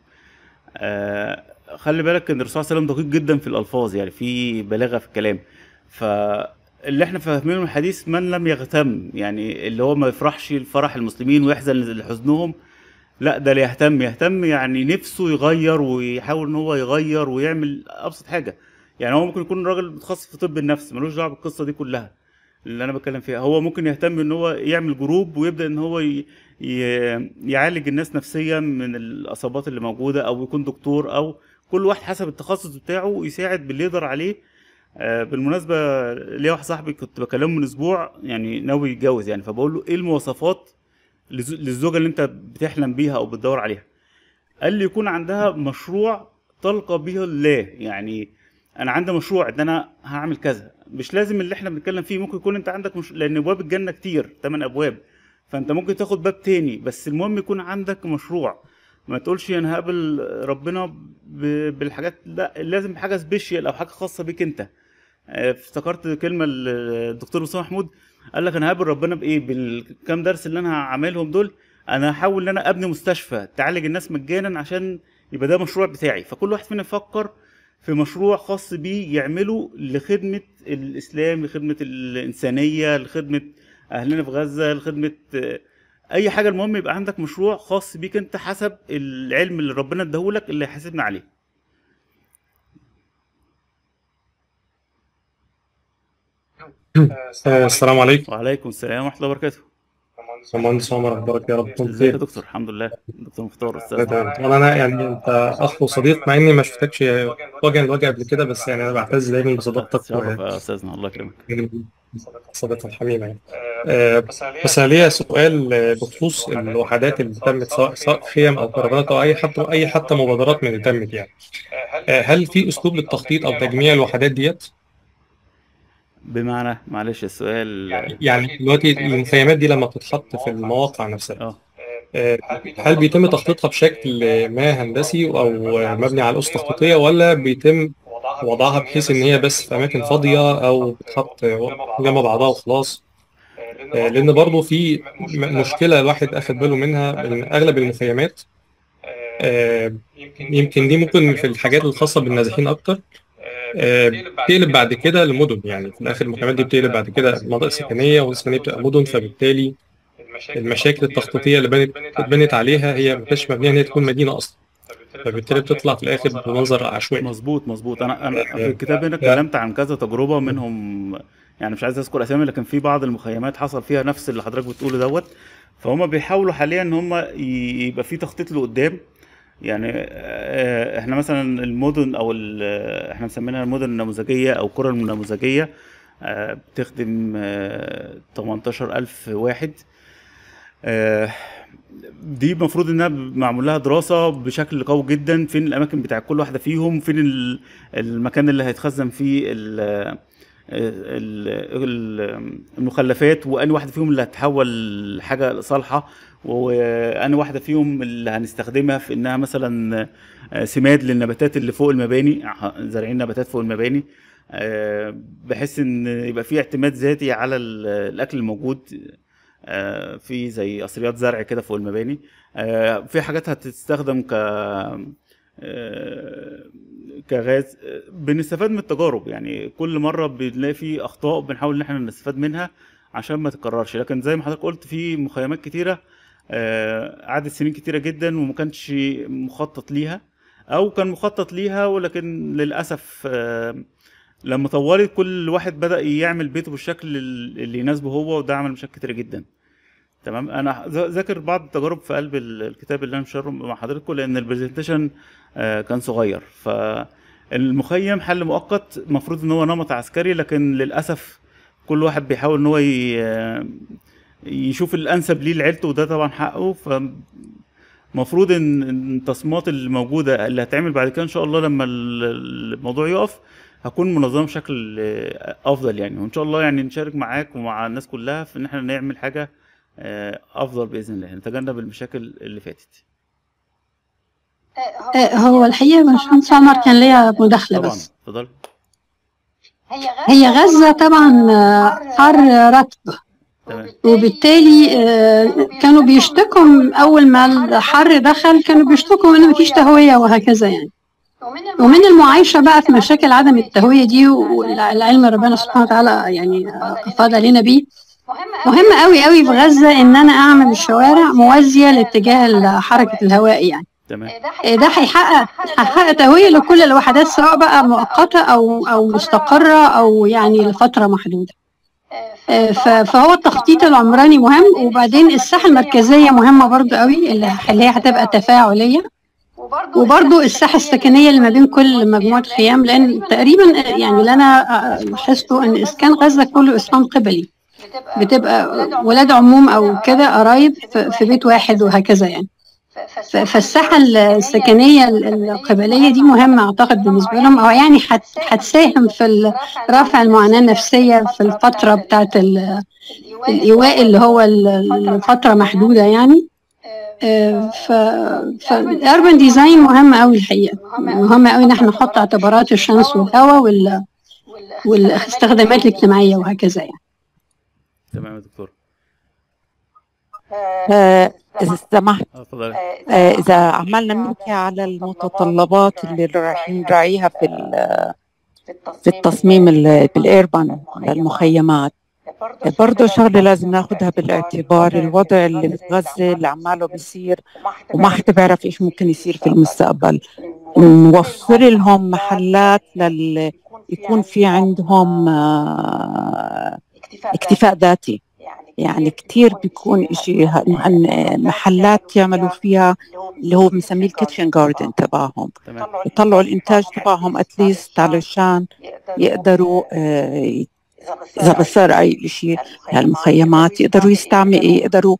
آه خلي بالك ان الرسول صلى الله عليه وسلم دقيق جدا في الالفاظ يعني في بلاغه في الكلام فاللي احنا فاهمينه من الحديث من لم يغتم يعني اللي هو ما يفرحش لفرح المسلمين ويحزن لحزنهم لا ده اللي يهتم يهتم يعني نفسه يغير ويحاول ان هو يغير ويعمل ابسط حاجه يعني هو ممكن يكون راجل متخصص في طب النفس ملوش دعوه بالقصه دي كلها اللي انا بتكلم فيها هو ممكن يهتم ان هو يعمل جروب ويبدا ان هو ي... يعالج الناس نفسيا من الاصابات اللي موجوده او يكون دكتور او كل واحد حسب التخصص بتاعه يساعد باللي يقدر عليه آه بالمناسبه ليا واحد صاحبي كنت بكلمه من اسبوع يعني ناوي يتجوز يعني فبقول له ايه المواصفات للزوجه اللي انت بتحلم بيها او بتدور عليها قال لي يكون عندها مشروع تلقى به الله يعني انا عندي مشروع ان انا هعمل كذا مش لازم اللي احنا بنتكلم فيه ممكن يكون انت عندك مش... لان ابواب الجنه كتير ثمان ابواب فانت ممكن تاخد باب تاني بس المهم يكون عندك مشروع ما تقولش انا هقابل ربنا ب... بالحاجات لا لازم حاجه سبيشال او حاجه خاصه بيك انت افتكرت كلمه الدكتور مصطفى محمود قال لك انا هقابل ربنا بايه بالكام درس اللي انا هعملهم دول انا هحاول ان انا ابني مستشفى تعالج الناس مجانا عشان يبقى ده مشروع بتاعي فكل واحد فينا يفكر في مشروع خاص بيه يعمله لخدمة الإسلام لخدمة الإنسانية لخدمة أهلنا في غزة لخدمة أي حاجة المهم يبقى عندك مشروع خاص بيك أنت حسب العلم اللي ربنا اداهولك اللي هيحاسبنا عليه السلام عليكم وعليكم السلام ورحمة الله وبركاته مهندس عمر اخبارك يا رب تكون ازيك يا بخير دكتور الحمد لله دكتور مختار لا استاذ تمام طبعا انا يعني انت اخ وصديق مع اني ما شفتكش وجها لوجه قبل كده بس يعني انا بعتز دايما بصداقتك شرف يا استاذنا الله يكرمك صداقتك الحميمه يعني آه، بس انا ليا سؤال آه، بخصوص الوحدات اللي تمت سواء سواء خيم او كرفانات او اي حتى اي حتى مبادرات من اللي تمت يعني آه، هل في اسلوب للتخطيط او تجميع الوحدات ديت؟ بمعنى معلش السؤال يعني دلوقتي المخيمات دي لما بتتحط في المواقع نفسها اه آه، هل بيتم تخطيطها بشكل ما هندسي او مبني على اسس تخطيطيه ولا بيتم وضعها بحيث ان هي بس في اماكن فاضيه او بتحط جنب بعضها وخلاص آه، لان برضو في م- مشكله الواحد اخد باله منها ان اغلب المخيمات آه، يمكن دي ممكن في الحاجات الخاصه بالنازحين اكتر آه، بتقلب بعد كده لمدن يعني في الاخر المخيمات دي بتقلب بعد كده مناطق سكنيه والسكنيه بتبقى مدن فبالتالي المشاكل التخطيطيه اللي بنت اتبنت عليها هي ما كانتش مبنيه ان هي تكون مدينه اصلا فبالتالي بتطلع في الاخر بمنظر عشوائي مظبوط مظبوط انا انا في الكتاب هنا اتكلمت عن كذا تجربه منهم يعني مش عايز اذكر اسامي لكن في بعض المخيمات حصل فيها نفس اللي حضرتك بتقوله دوت فهم بيحاولوا حاليا ان هم ي- يبقى في تخطيط لقدام يعني آه، احنا مثلا المدن او ال- احنا مسمينها المدن النموذجيه او القرى النموذجيه آه، بتخدم آه، 18000 واحد آه، دي المفروض انها معمول لها دراسه بشكل قوي جدا فين الاماكن بتاع كل واحده فيهم فين ال- المكان اللي هيتخزن فيه ال- ال- ال- المخلفات واني واحده فيهم اللي هتحول لحاجه صالحه واني واحده فيهم اللي هنستخدمها في انها مثلا سماد للنباتات اللي فوق المباني زارعين نباتات فوق المباني آه، بحيث ان يبقى في اعتماد ذاتي على ال- الاكل الموجود آه، في زي قصريات زرع كده فوق المباني آه، في حاجات هتستخدم ك آه، كغاز آه، بنستفاد من التجارب يعني كل مره بنلاقي في اخطاء بنحاول ان احنا نستفاد منها عشان ما تتكررش لكن زي ما حضرتك قلت في مخيمات كتيره آه، قعدت سنين كتيره جدا وما كانش مخطط ليها او كان مخطط ليها ولكن للاسف آه، لما طولت كل واحد بدأ يعمل بيته بالشكل اللي يناسبه هو وده عمل مشاكل كتيرة جدا تمام انا ذا- ذاكر بعض التجارب في قلب ال- الكتاب اللي انا مشاره مع حضراتكم لان البرزنتيشن آه، كان صغير فالمخيم حل مؤقت المفروض ان هو نمط عسكري لكن للاسف كل واحد بيحاول ان هو ي- يشوف الانسب ليه لعيلته وده طبعا حقه ف المفروض ان إن التصميمات اللي موجوده اللي هتعمل بعد كده ان شاء الله لما ال- الموضوع يقف هكون منظمه بشكل آه، افضل يعني وان شاء الله يعني نشارك معاك ومع الناس كلها في ان احنا نعمل حاجه آه، افضل باذن الله نتجنب المشاكل اللي فاتت آه، هو الحقيقة باشمهندس عمر كان ليا مداخلة طبعا بس اتفضل هي غزة طبعا آه، حر رطب تمام وبالتالي آه، كانوا بيشتكوا أول ما الحر دخل كانوا بيشتكوا إن مفيش تهوية وهكذا يعني ومن المعايشة بقى في مشاكل عدم التهوية دي والعلم ربنا سبحانه وتعالى يعني آه، أفاض علينا بيه مهم قوي قوي في غزة إن أنا أعمل الشوارع موازية لاتجاه حركة الهواء يعني تمام إيه ده هيحقق هيحقق تهوية لكل الوحدات سواء بقى مؤقتة أو أو مستقرة أو يعني لفترة محدودة آه، ف- فهو التخطيط العمراني مهم وبعدين الساحة المركزية مهمة برضو قوي اللي اللي هي هتبقى تفاعلية وبرضو الساحة السكنية اللي ما بين كل مجموعة خيام لأن تقريبا يعني اللي أنا آه، لاحظته إن إسكان غزة كله إسكان قبلي بتبقى ولاد عموم أو كده قرايب في في بيت واحد وهكذا يعني ف- فالساحة السكنية القبلية دي مهمة أعتقد بالنسبة لهم أو يعني هت- هتساهم في ال- رفع المعاناة النفسية في الفترة بتاعت ال- الإيواء اللي هو ال- الفترة محدودة يعني آه، ف فالأربن ديزاين مهم أوي الحقيقة مهم أوي إن احنا نحط اعتبارات الشمس والهواء وال والاستخدامات الاجتماعية وهكذا يعني تمام يا دكتور آه، إذا سمحت اه اتفضل آه، إذا عمالنا نحكي على المتطلبات اللي رايحين نراعيها في ال- في التصميم ال- بالإيربان للمخيمات برضه شغلة لازم ناخدها بالاعتبار الوضع اللي في غزة اللي عماله بيصير وما حدا بيعرف إيش ممكن يصير في المستقبل نوفر لهم محلات لل يكون في عندهم آه، اكتفاء ذاتي يعني كتير بيكون إشي ه- عن محلات يعملوا فيها اللي هو بنسميه الكيتشن جاردن تبعهم تمام يطلعوا الإنتاج تبعهم أتليست علشان يقدروا آه، إذا بصير أي شيء هالمخيمات يقدروا يستعملوا يقدروا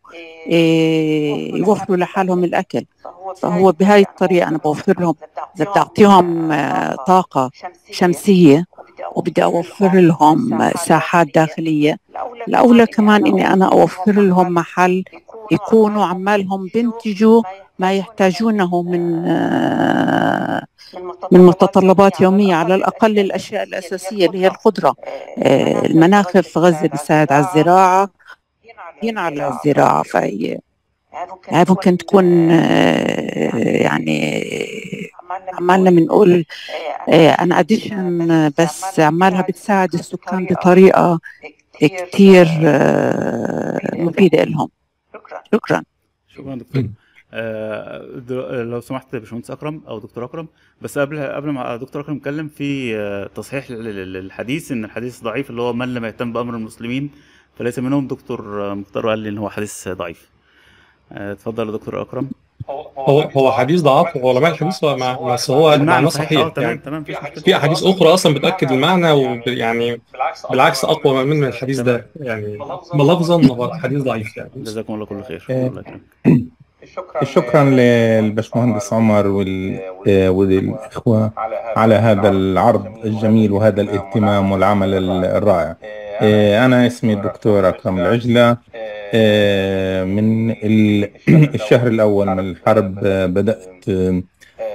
آه، يوفروا لحالهم الأكل فهو بهاي الطريقة أنا بوفر لهم إذا بدي أعطيهم آه، طاقة شمسية وبدي أوفر لهم ساحات داخلية الأولى كمان إني أنا أوفر لهم محل يكونوا عمالهم بينتجوا ما يحتاجونه من آه، من متطلبات يومية على الأقل الأشياء الأساسية اللي هي الخضرة آه، المناخ في غزة بيساعد على الزراعة ينعلى على الزراعة فهي هاي ممكن تكون آه، يعني عمالنا بنقول آه، أنا أديشن بس عمالها بتساعد السكان بطريقة كتير آه، مفيدة لهم شكرا شكرا دكتور آه، در- لو سمحت يا باشمهندس اكرم او دكتور اكرم بس قبل قبل ما دكتور اكرم يتكلم في آه، تصحيح لل- لل- للحديث ان الحديث ضعيف اللي هو من لم يهتم بامر المسلمين فليس منهم دكتور آه، مختار قال لي ان هو حديث ضعيف آه، اتفضل يا دكتور اكرم هو هو حديث ضعف وعلماء الحديث هو مع- بس هو المعنى اه صحيح تمام يعني تمام مفيش مشكله في احاديث اخرى اصلا بتاكد المعنى ويعني بالعكس اقوى من الحديث ده يعني بلفظا هو حديث ضعيف يعني جزاكم الله كل خير آه، الله يكرمك شكرا للبشمهندس عمر وال- آه، والإخوة على هذا العرض الجميل وهذا الاهتمام والعمل ال- الرائع آه، أنا اسمي الدكتور أكرم العجلة آه، من ال- الشهر الأول من الحرب آه، بدأت آه،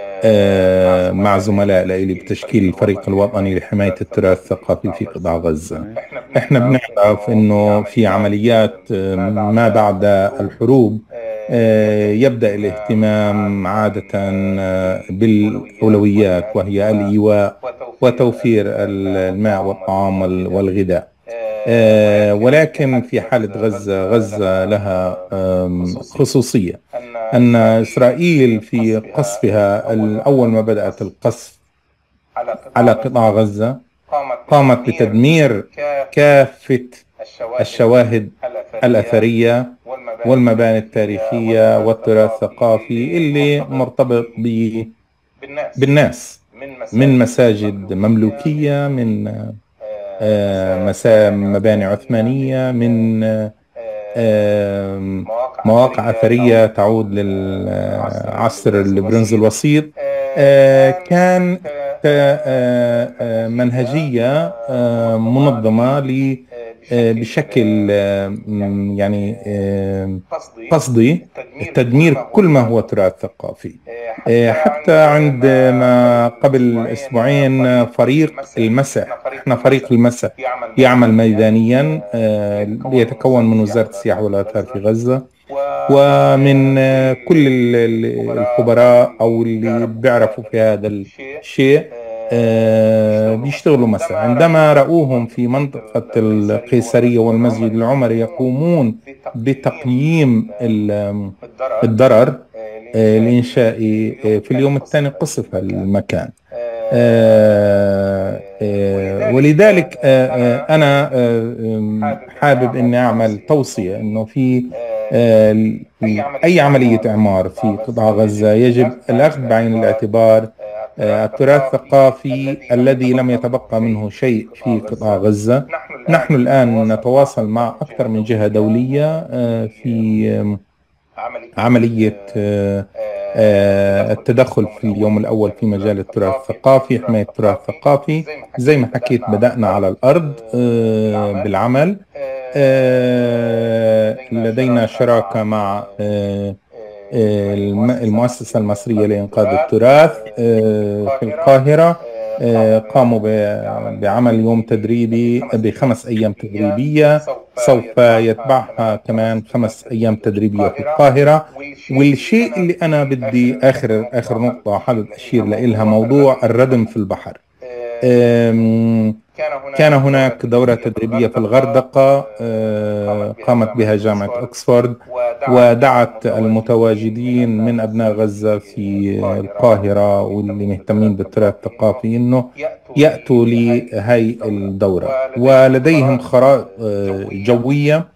آه، مع زملاء لي بتشكيل الفريق الوطني لحماية التراث الثقافي في قطاع غزة احنا بنعرف انه في عمليات آه، ما بعد الحروب آه، يبدأ الاهتمام عادة آه، بالأولويات وهي الإيواء وتوفير الماء والطعام وال- والغذاء آه، ولكن في حالة غزة غزة لها آم، خصوصية أن إسرائيل في قصفها أول ما بدأت القصف على قطاع غزة قامت بتدمير كافة الشواهد الأثرية والمباني التاريخية والتراث الثقافي اللي مرتبط ب- بالناس من مساجد مملوكية من آه، مسا مباني عثمانية من آه، مواقع أثرية تعود للعصر البرونز الوسيط آه، كان ك- آه، آه، منهجية آه، منظمة ل آه، بشكل آه، م- يعني آه، قصدي تدمير كل ما هو تراث ثقافي آه، حتى عندما قبل اسبوعين فريق المسح احنا فريق المسح يعمل ميدانيا آه، يتكون من وزاره السياحه والاثار في غزه ومن آه، كل ال- ال- الخبراء او اللي بيعرفوا في هذا الشيء آه، بيشتغلوا مسح عندما رأوهم في منطقة القيصرية والمسجد العمري يقومون بتقييم ال- الضرر آه، الإنشائي آه، في اليوم الثاني قصف المكان آه، آه، ولذلك آه، آه، أنا آه، آم، حابب أني أعمل توصية أنه في آه، ال- أي عملية إعمار في قطاع غزة يجب الأخذ بعين الاعتبار آه، التراث الثقافي الذي لم يتبقى منه شيء في قطاع غزة نحن الآن نتواصل مع أكثر من جهة دولية آه، في آم، عملية آه، آه، التدخل في اليوم الأول في مجال التراث الثقافي حماية التراث الثقافي زي ما حكيت بدأنا على الأرض آه، بالعمل آه، لدينا شراكة مع آه، آه، الم- المؤسسة المصرية لإنقاذ التراث آه، في القاهرة آه، قاموا ب- بعمل يوم تدريبي بخمس أيام تدريبية سوف يتبعها كمان خمس أيام تدريبية في القاهرة والشيء اللي أنا بدي آخر آخر نقطة حابب أشير لها موضوع الردم في البحر آم، كان هناك دورة تدريبية في الغردقة آه، قامت بها جامعة أكسفورد ودعت المتواجدين من أبناء غزة في القاهرة واللي مهتمين بالتراث الثقافي أنه يأتوا لهي الدورة ولديهم خرائط آه، جوية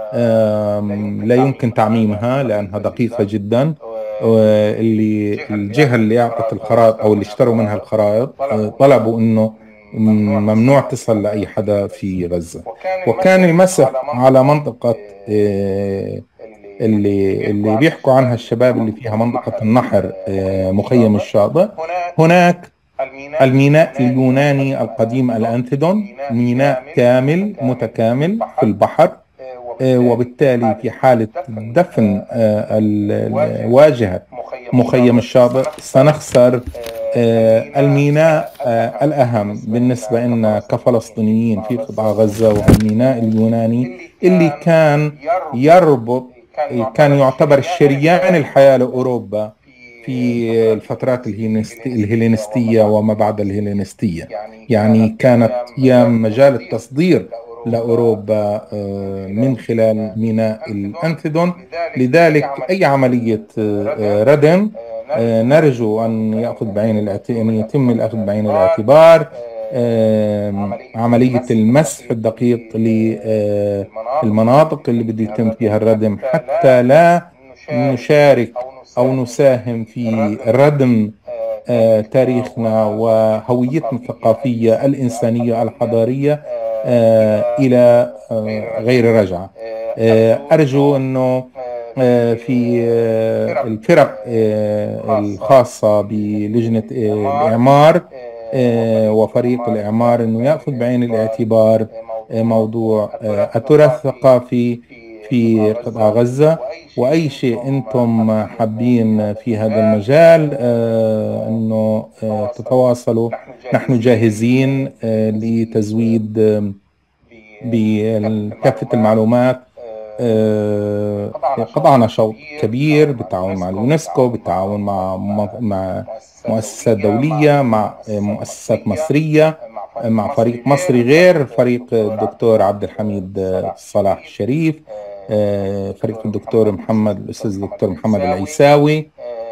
آم، لا يمكن تعميمها لأنها دقيقة جدا آه، اللي الجهة اللي أعطت الخرائط أو اللي اشتروا منها الخرائط آه، طلبوا أنه ممنوع تصل لأي حدا في غزة وكان المسح على منطقة آه، اللي اللي بيحكوا عنها الشباب اللي فيها منطقة النحر آه، مخيم الشاطئ هناك الميناء اليوناني القديم الأنثدون ميناء كامل متكامل في البحر آه، وبالتالي في حالة دفن آه، ال- ال- واجهة مخيم الشاطئ سنخسر آه، الميناء آه، الأهم بالنسبة لنا كفلسطينيين في قطاع غزة وهو الميناء اليوناني اللي كان يربط كان يعتبر شريان الحياة لأوروبا في الفترات الهيلينست- الهيلينستية وما بعد الهيلينستية يعني كانت هي مجال التصدير لأوروبا آه، من خلال ميناء الأنثدون لذلك أي عملية آه، ردم آه، نرجو أن يأخذ بعين الاعت... أن يتم الأخذ بعين الاعتبار آم، عملية المسح الدقيق للمناطق اللي بده يتم فيها الردم حتى لا نشارك أو نساهم في ردم آه، تاريخنا وهويتنا الثقافية الإنسانية الحضارية آه، إلى آه، غير رجعة آه، أرجو أنه آه، في آه، الفرق آه، الخاصة بلجنة آه، الإعمار آه، وفريق الإعمار أنه يأخذ بعين الاعتبار آه، موضوع آه، التراث الثقافي في قطاع غزة وأي شيء أنتم حابين في هذا المجال آه، أنه آه، تتواصلوا نحن جاهزين آه، لتزويد آه، بكافة المعلومات آه، قطعنا شوط كبير بالتعاون مع اليونسكو بالتعاون مع مع مؤسسات دولية مع مؤسسات مصرية مع فريق مصري غير فريق الدكتور عبد الحميد صلاح الشريف آه، فريق الدكتور محمد الأستاذ الدكتور محمد العيساوي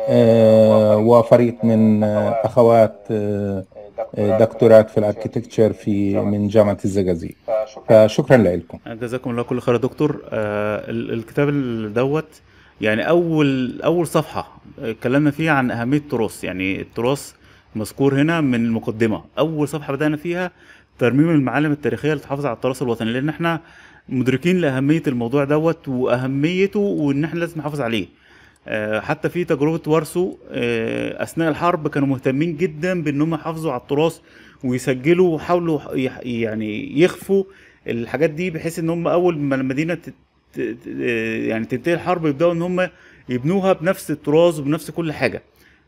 آه، وفريق من آه، أخوات آه، آه، دكتورات في الاركيتكتشر في من جامعة الزقازيق فشكرا لكم جزاكم الله كل خير يا دكتور آه ال- الكتاب ال- دوت يعني اول اول صفحه اتكلمنا فيه عن اهميه التراث يعني التراث مذكور هنا من المقدمه اول صفحه بدانا فيها ترميم المعالم التاريخيه اللي تحافظ على التراث الوطني لان احنا مدركين لاهميه الموضوع دوت واهميته وان احنا لازم نحافظ عليه آه، حتى في تجربة وارسو آه، أثناء الحرب كانوا مهتمين جدا بإن هم يحافظوا على التراث ويسجلوا وحاولوا يح- يعني يخفوا الحاجات دي بحيث إن هم أول ما المدينة تت- ت- آه، يعني تنتهي الحرب يبدأوا إن هم يبنوها بنفس التراث وبنفس كل حاجة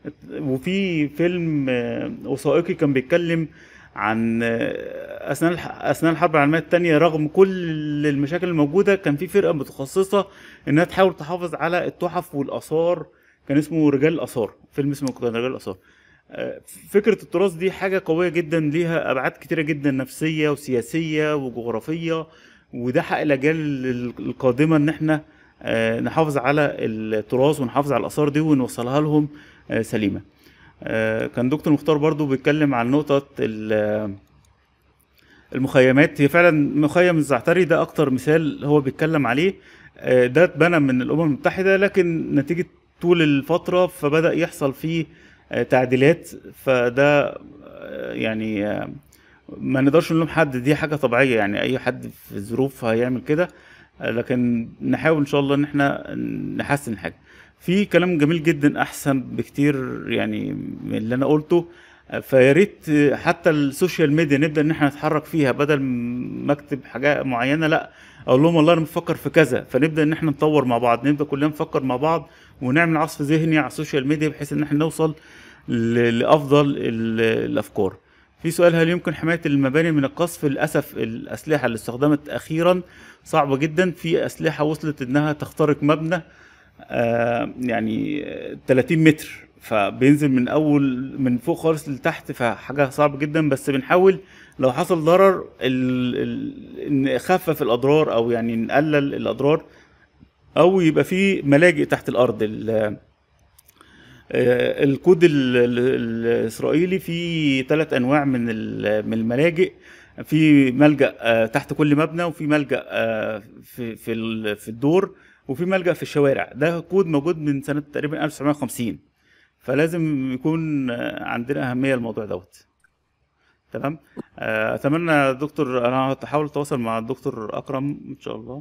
وفي فيلم آه، وثائقي كان بيتكلم عن آه، اثناء الح- اثناء الحرب العالميه الثانيه رغم كل المشاكل الموجوده كان في فرقه متخصصه انها تحاول تحافظ على التحف والاثار كان اسمه رجال الاثار فيلم اسمه كان رجال الاثار آه، فكره التراث دي حاجه قويه جدا ليها ابعاد كتيره جدا نفسيه وسياسيه وجغرافيه وده حق الاجيال ال- القادمه ان احنا آه، نحافظ على التراث ونحافظ على الاثار دي ونوصلها لهم آه، سليمه آه، كان دكتور مختار برضو بيتكلم عن نقطه ال- المخيمات هي فعلا مخيم الزعتري ده اكتر مثال هو بيتكلم عليه آه، ده اتبنى من الامم المتحده لكن نتيجه طول الفتره فبدا يحصل فيه آه، تعديلات فده آه، يعني آه، ما نقدرش نلوم حد دي حاجه طبيعيه يعني اي حد في ظروف هيعمل كده آه، لكن نحاول ان شاء الله ان احنا نحسن الحاجه في كلام جميل جدا احسن بكتير يعني من اللي انا قلته فيا ريت حتى السوشيال ميديا نبدا ان احنا نتحرك فيها بدل ما اكتب حاجه معينه لا اقول لهم والله انا بفكر في كذا فنبدا ان احنا نطور مع بعض نبدا كلنا نفكر مع بعض ونعمل عصف ذهني على السوشيال ميديا بحيث ان احنا نوصل ل- لافضل ال- الافكار في سؤال هل يمكن حمايه المباني من القصف للاسف الاسلحه اللي استخدمت اخيرا صعبه جدا في اسلحه وصلت انها تخترق مبنى آه، يعني آه، 30 متر فبينزل من اول من فوق خالص لتحت فحاجه صعبه جدا بس بنحاول لو حصل ضرر ال... ال... نخفف الاضرار او يعني نقلل الاضرار او يبقى في ملاجئ تحت الارض ال... آه، الكود ال... ال... الاسرائيلي فيه ثلاث انواع من ال... من الملاجئ في ملجأ آه، تحت كل مبنى وفي ملجأ آه، في في ال- في الدور وفي ملجأ في الشوارع ده كود موجود من سنة تقريبا 1950 فلازم يكون آه، عندنا أهمية الموضوع دوت تمام آه، أتمنى يا دكتور أنا هحاول أتواصل مع الدكتور أكرم إن شاء الله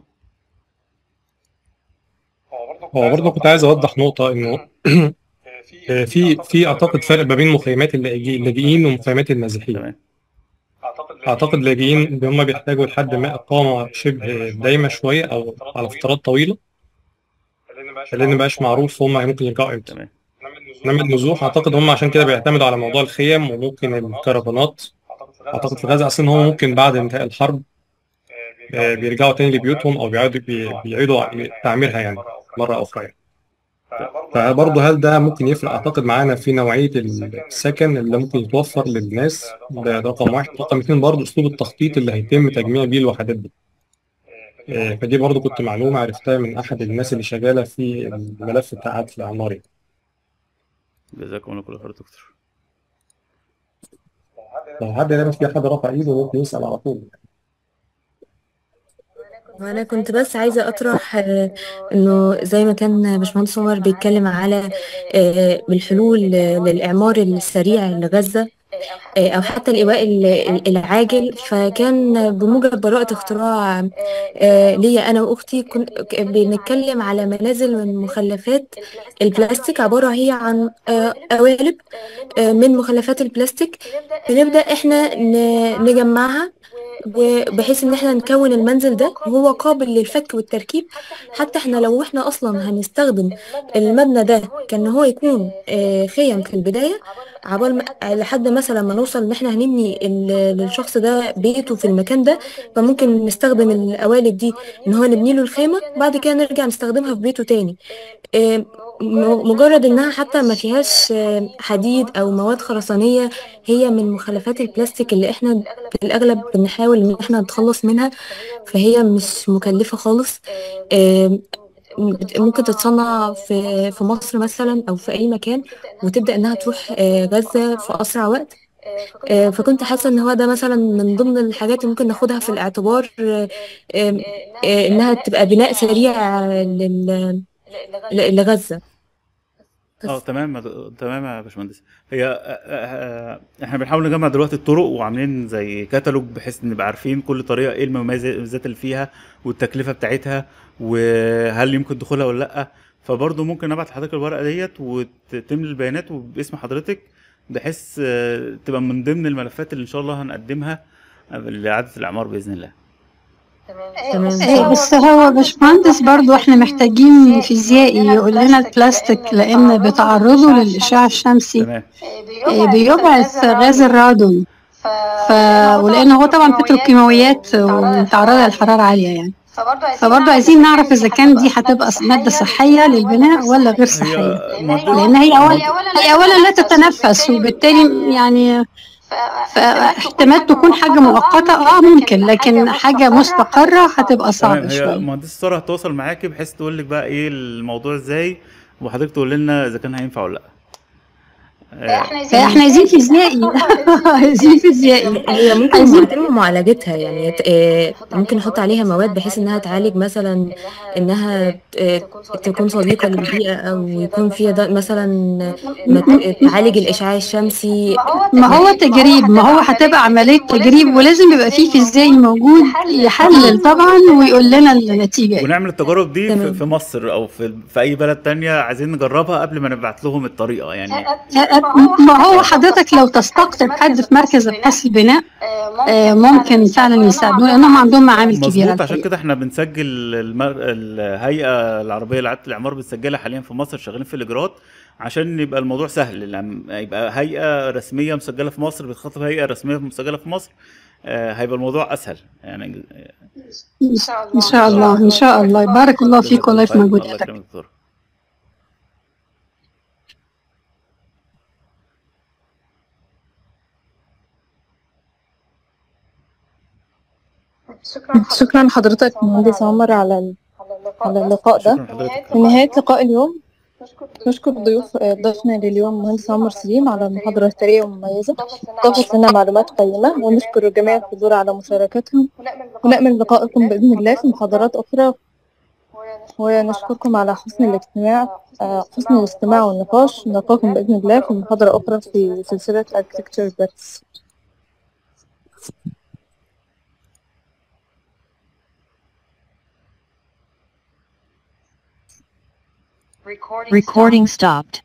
هو برضه كنت عايز اوضح نقطه انه آه، في في اعتقد فرق ما بين مخيمات اللاجئ- اللاجئين ومخيمات النازحين تمام اعتقد اللاجئين اللي هم بيحتاجوا لحد ما اقامه شبه دايمه شويه او على فترات طويله لان مبقاش معروف هم ممكن يرجعوا امتى تمام انما النزوح اعتقد هم عشان كده بيعتمدوا على موضوع الخيم وممكن الكرفانات اعتقد في غزه اصلا هم ممكن بعد انتهاء الحرب آه، بيرجعوا تاني لبيوتهم او بيعيدوا بي- بيعيدوا تعميرها يعني مره اخرى يعني. فبرضه هل ده ممكن يفرق اعتقد معانا في نوعيه السكن اللي ممكن يتوفر للناس ده رقم واحد رقم اتنين برضه اسلوب التخطيط اللي هيتم تجميع بيه الوحدات دي آه، فدي برضه كنت معلومه عرفتها من احد الناس اللي شغاله في الملف بتاع عدل العماري جزاكم الله كل خير يا دكتور لو حد دايما في حد رفع ايده ممكن يسال على طول وانا كنت بس عايزه اطرح آه، انه زي ما كان باشمهندس عمر بيتكلم على آه، الحلول آه، للاعمار السريع لغزه آه، أو حتى الإيواء ال- ال- العاجل فكان بموجب براءة اختراع آه، ليا أنا وأختي كن ك- بنتكلم على منازل من مخلفات البلاستيك عبارة هي عن آه، قوالب آه، من مخلفات البلاستيك بنبدأ إحنا ن- نجمعها وبحيث ان احنا نكون المنزل ده وهو قابل للفك والتركيب حتى احنا لو احنا اصلا هنستخدم المبنى ده كان هو يكون آه، خيم في البداية عبال ما لحد مثلا ما نوصل ان احنا هنبني ال- للشخص ده بيته في المكان ده فممكن نستخدم القوالب دي ان هو نبني له الخيمة بعد كده نرجع نستخدمها في بيته تاني آه، م- مجرد انها حتى ما فيهاش آه، حديد او مواد خرسانية هي من مخلفات البلاستيك اللي احنا في الاغلب بنحاول ان احنا نتخلص منها فهي مش مكلفة خالص آم، بت- ممكن تتصنع في في مصر مثلا او في اي مكان وتبدا انها تروح آه، غزة في اسرع وقت آه، فكنت حاسة ان هو ده مثلا من ضمن الحاجات اللي ممكن ناخدها في الاعتبار آه، آم، آه، انها تبقى بناء سريع لل- ل- لغزة اه تمام يا- تمام يا باشمهندس هي آه، آه، آه، احنا بنحاول نجمع دلوقتي الطرق وعاملين زي كتالوج بحيث نبقى عارفين كل طريقه ايه المميزات اللي فيها والتكلفه بتاعتها وهل يمكن دخولها ولا لا فبرضه ممكن ابعت لحضرتك الورقه ديت وتملي البيانات وباسم حضرتك بحيث آه، تبقى من ضمن الملفات اللي ان شاء الله هنقدمها لاعاده الاعمار باذن الله تمام آه، بس هو باشمهندس برضو احنا محتاجين فيزيائي يقول لنا البلاستيك لان بتعرضه للاشعاع الشمسي تمام آه، بيبعث غاز الرادون ف... ولان هو طبعا بتروكيماويات ومتعرضه لحراره عاليه يعني فبرضه عايزين نعرف اذا كان دي هتبقى ماده صحيه للبناء ولا غير صحيه هي مهندس لان هي اولا هي اولا لا تتنفس وبالتالي يعني فاحتمال تكون حاجه مؤقته اه ممكن لكن حاجه مستقره هتبقى تمام صعبه هي شويه مهندس ساره هتوصل معاكي بحيث تقول لك بقى ايه الموضوع ازاي وحضرتك تقول لنا اذا كان هينفع ولا لا آه، فاحنا عايزين فيزيائي عايزين فيزيائي هي ممكن عايزين يتم معالجتها يعني يت- آه، ممكن نحط عليها مواد بحيث انها تعالج مثلا انها آه، تكون صديقة للبيئة او يكون فيها ده مثلا ما ت- تعالج الاشعاع الشمسي ما هو تجريب ما هو هتبقى عملية تجريب ولازم يبقى فيه فيزيائي موجود يحلل طبعا ويقول لنا النتيجة ايه ونعمل التجارب دي في, تمام في مصر او في في اي بلد تانية عايزين نجربها قبل ما نبعت لهم الطريقه يعني ما هو حضرتك لو تستقطب حد في مركز ابحاث البناء آه، ممكن فعلا يساعدونا لانهم عندهم معامل كبيرة مظبوط عشان الحقيقة كده احنا بنسجل المر... الهيئه العربيه لإعادة الاعمار بتسجلها حاليا في مصر شغالين في الاجراءات عشان يبقى الموضوع سهل لما يبقى هيئه رسميه مسجله في مصر بتخاطب هيئه رسميه مسجله في مصر آه، هيبقى الموضوع اسهل يعني ان شاء الله ان شاء الله بارك الله فيك والله في طيب، الله مجهوداتك يكرمك دكتور شكرا لحضرتك مهندس عمر على ال- على اللقاء ده شكرا لحضرتك في نهاية لقاء اليوم نشكر ضيوف ضيفنا لليوم مهندس عمر سليم على المحاضرة الثرية والمميزة أضافت لنا معلومات قيمة ونشكر جميع الحضور على مشاركتهم ونأمل لقائكم بإذن الله في محاضرات أخرى ونشكركم على حسن الاجتماع آه، حسن الاستماع والنقاش نلقاكم بإذن الله في محاضرة أخرى في سلسلة Architecture Practice Recording stopped.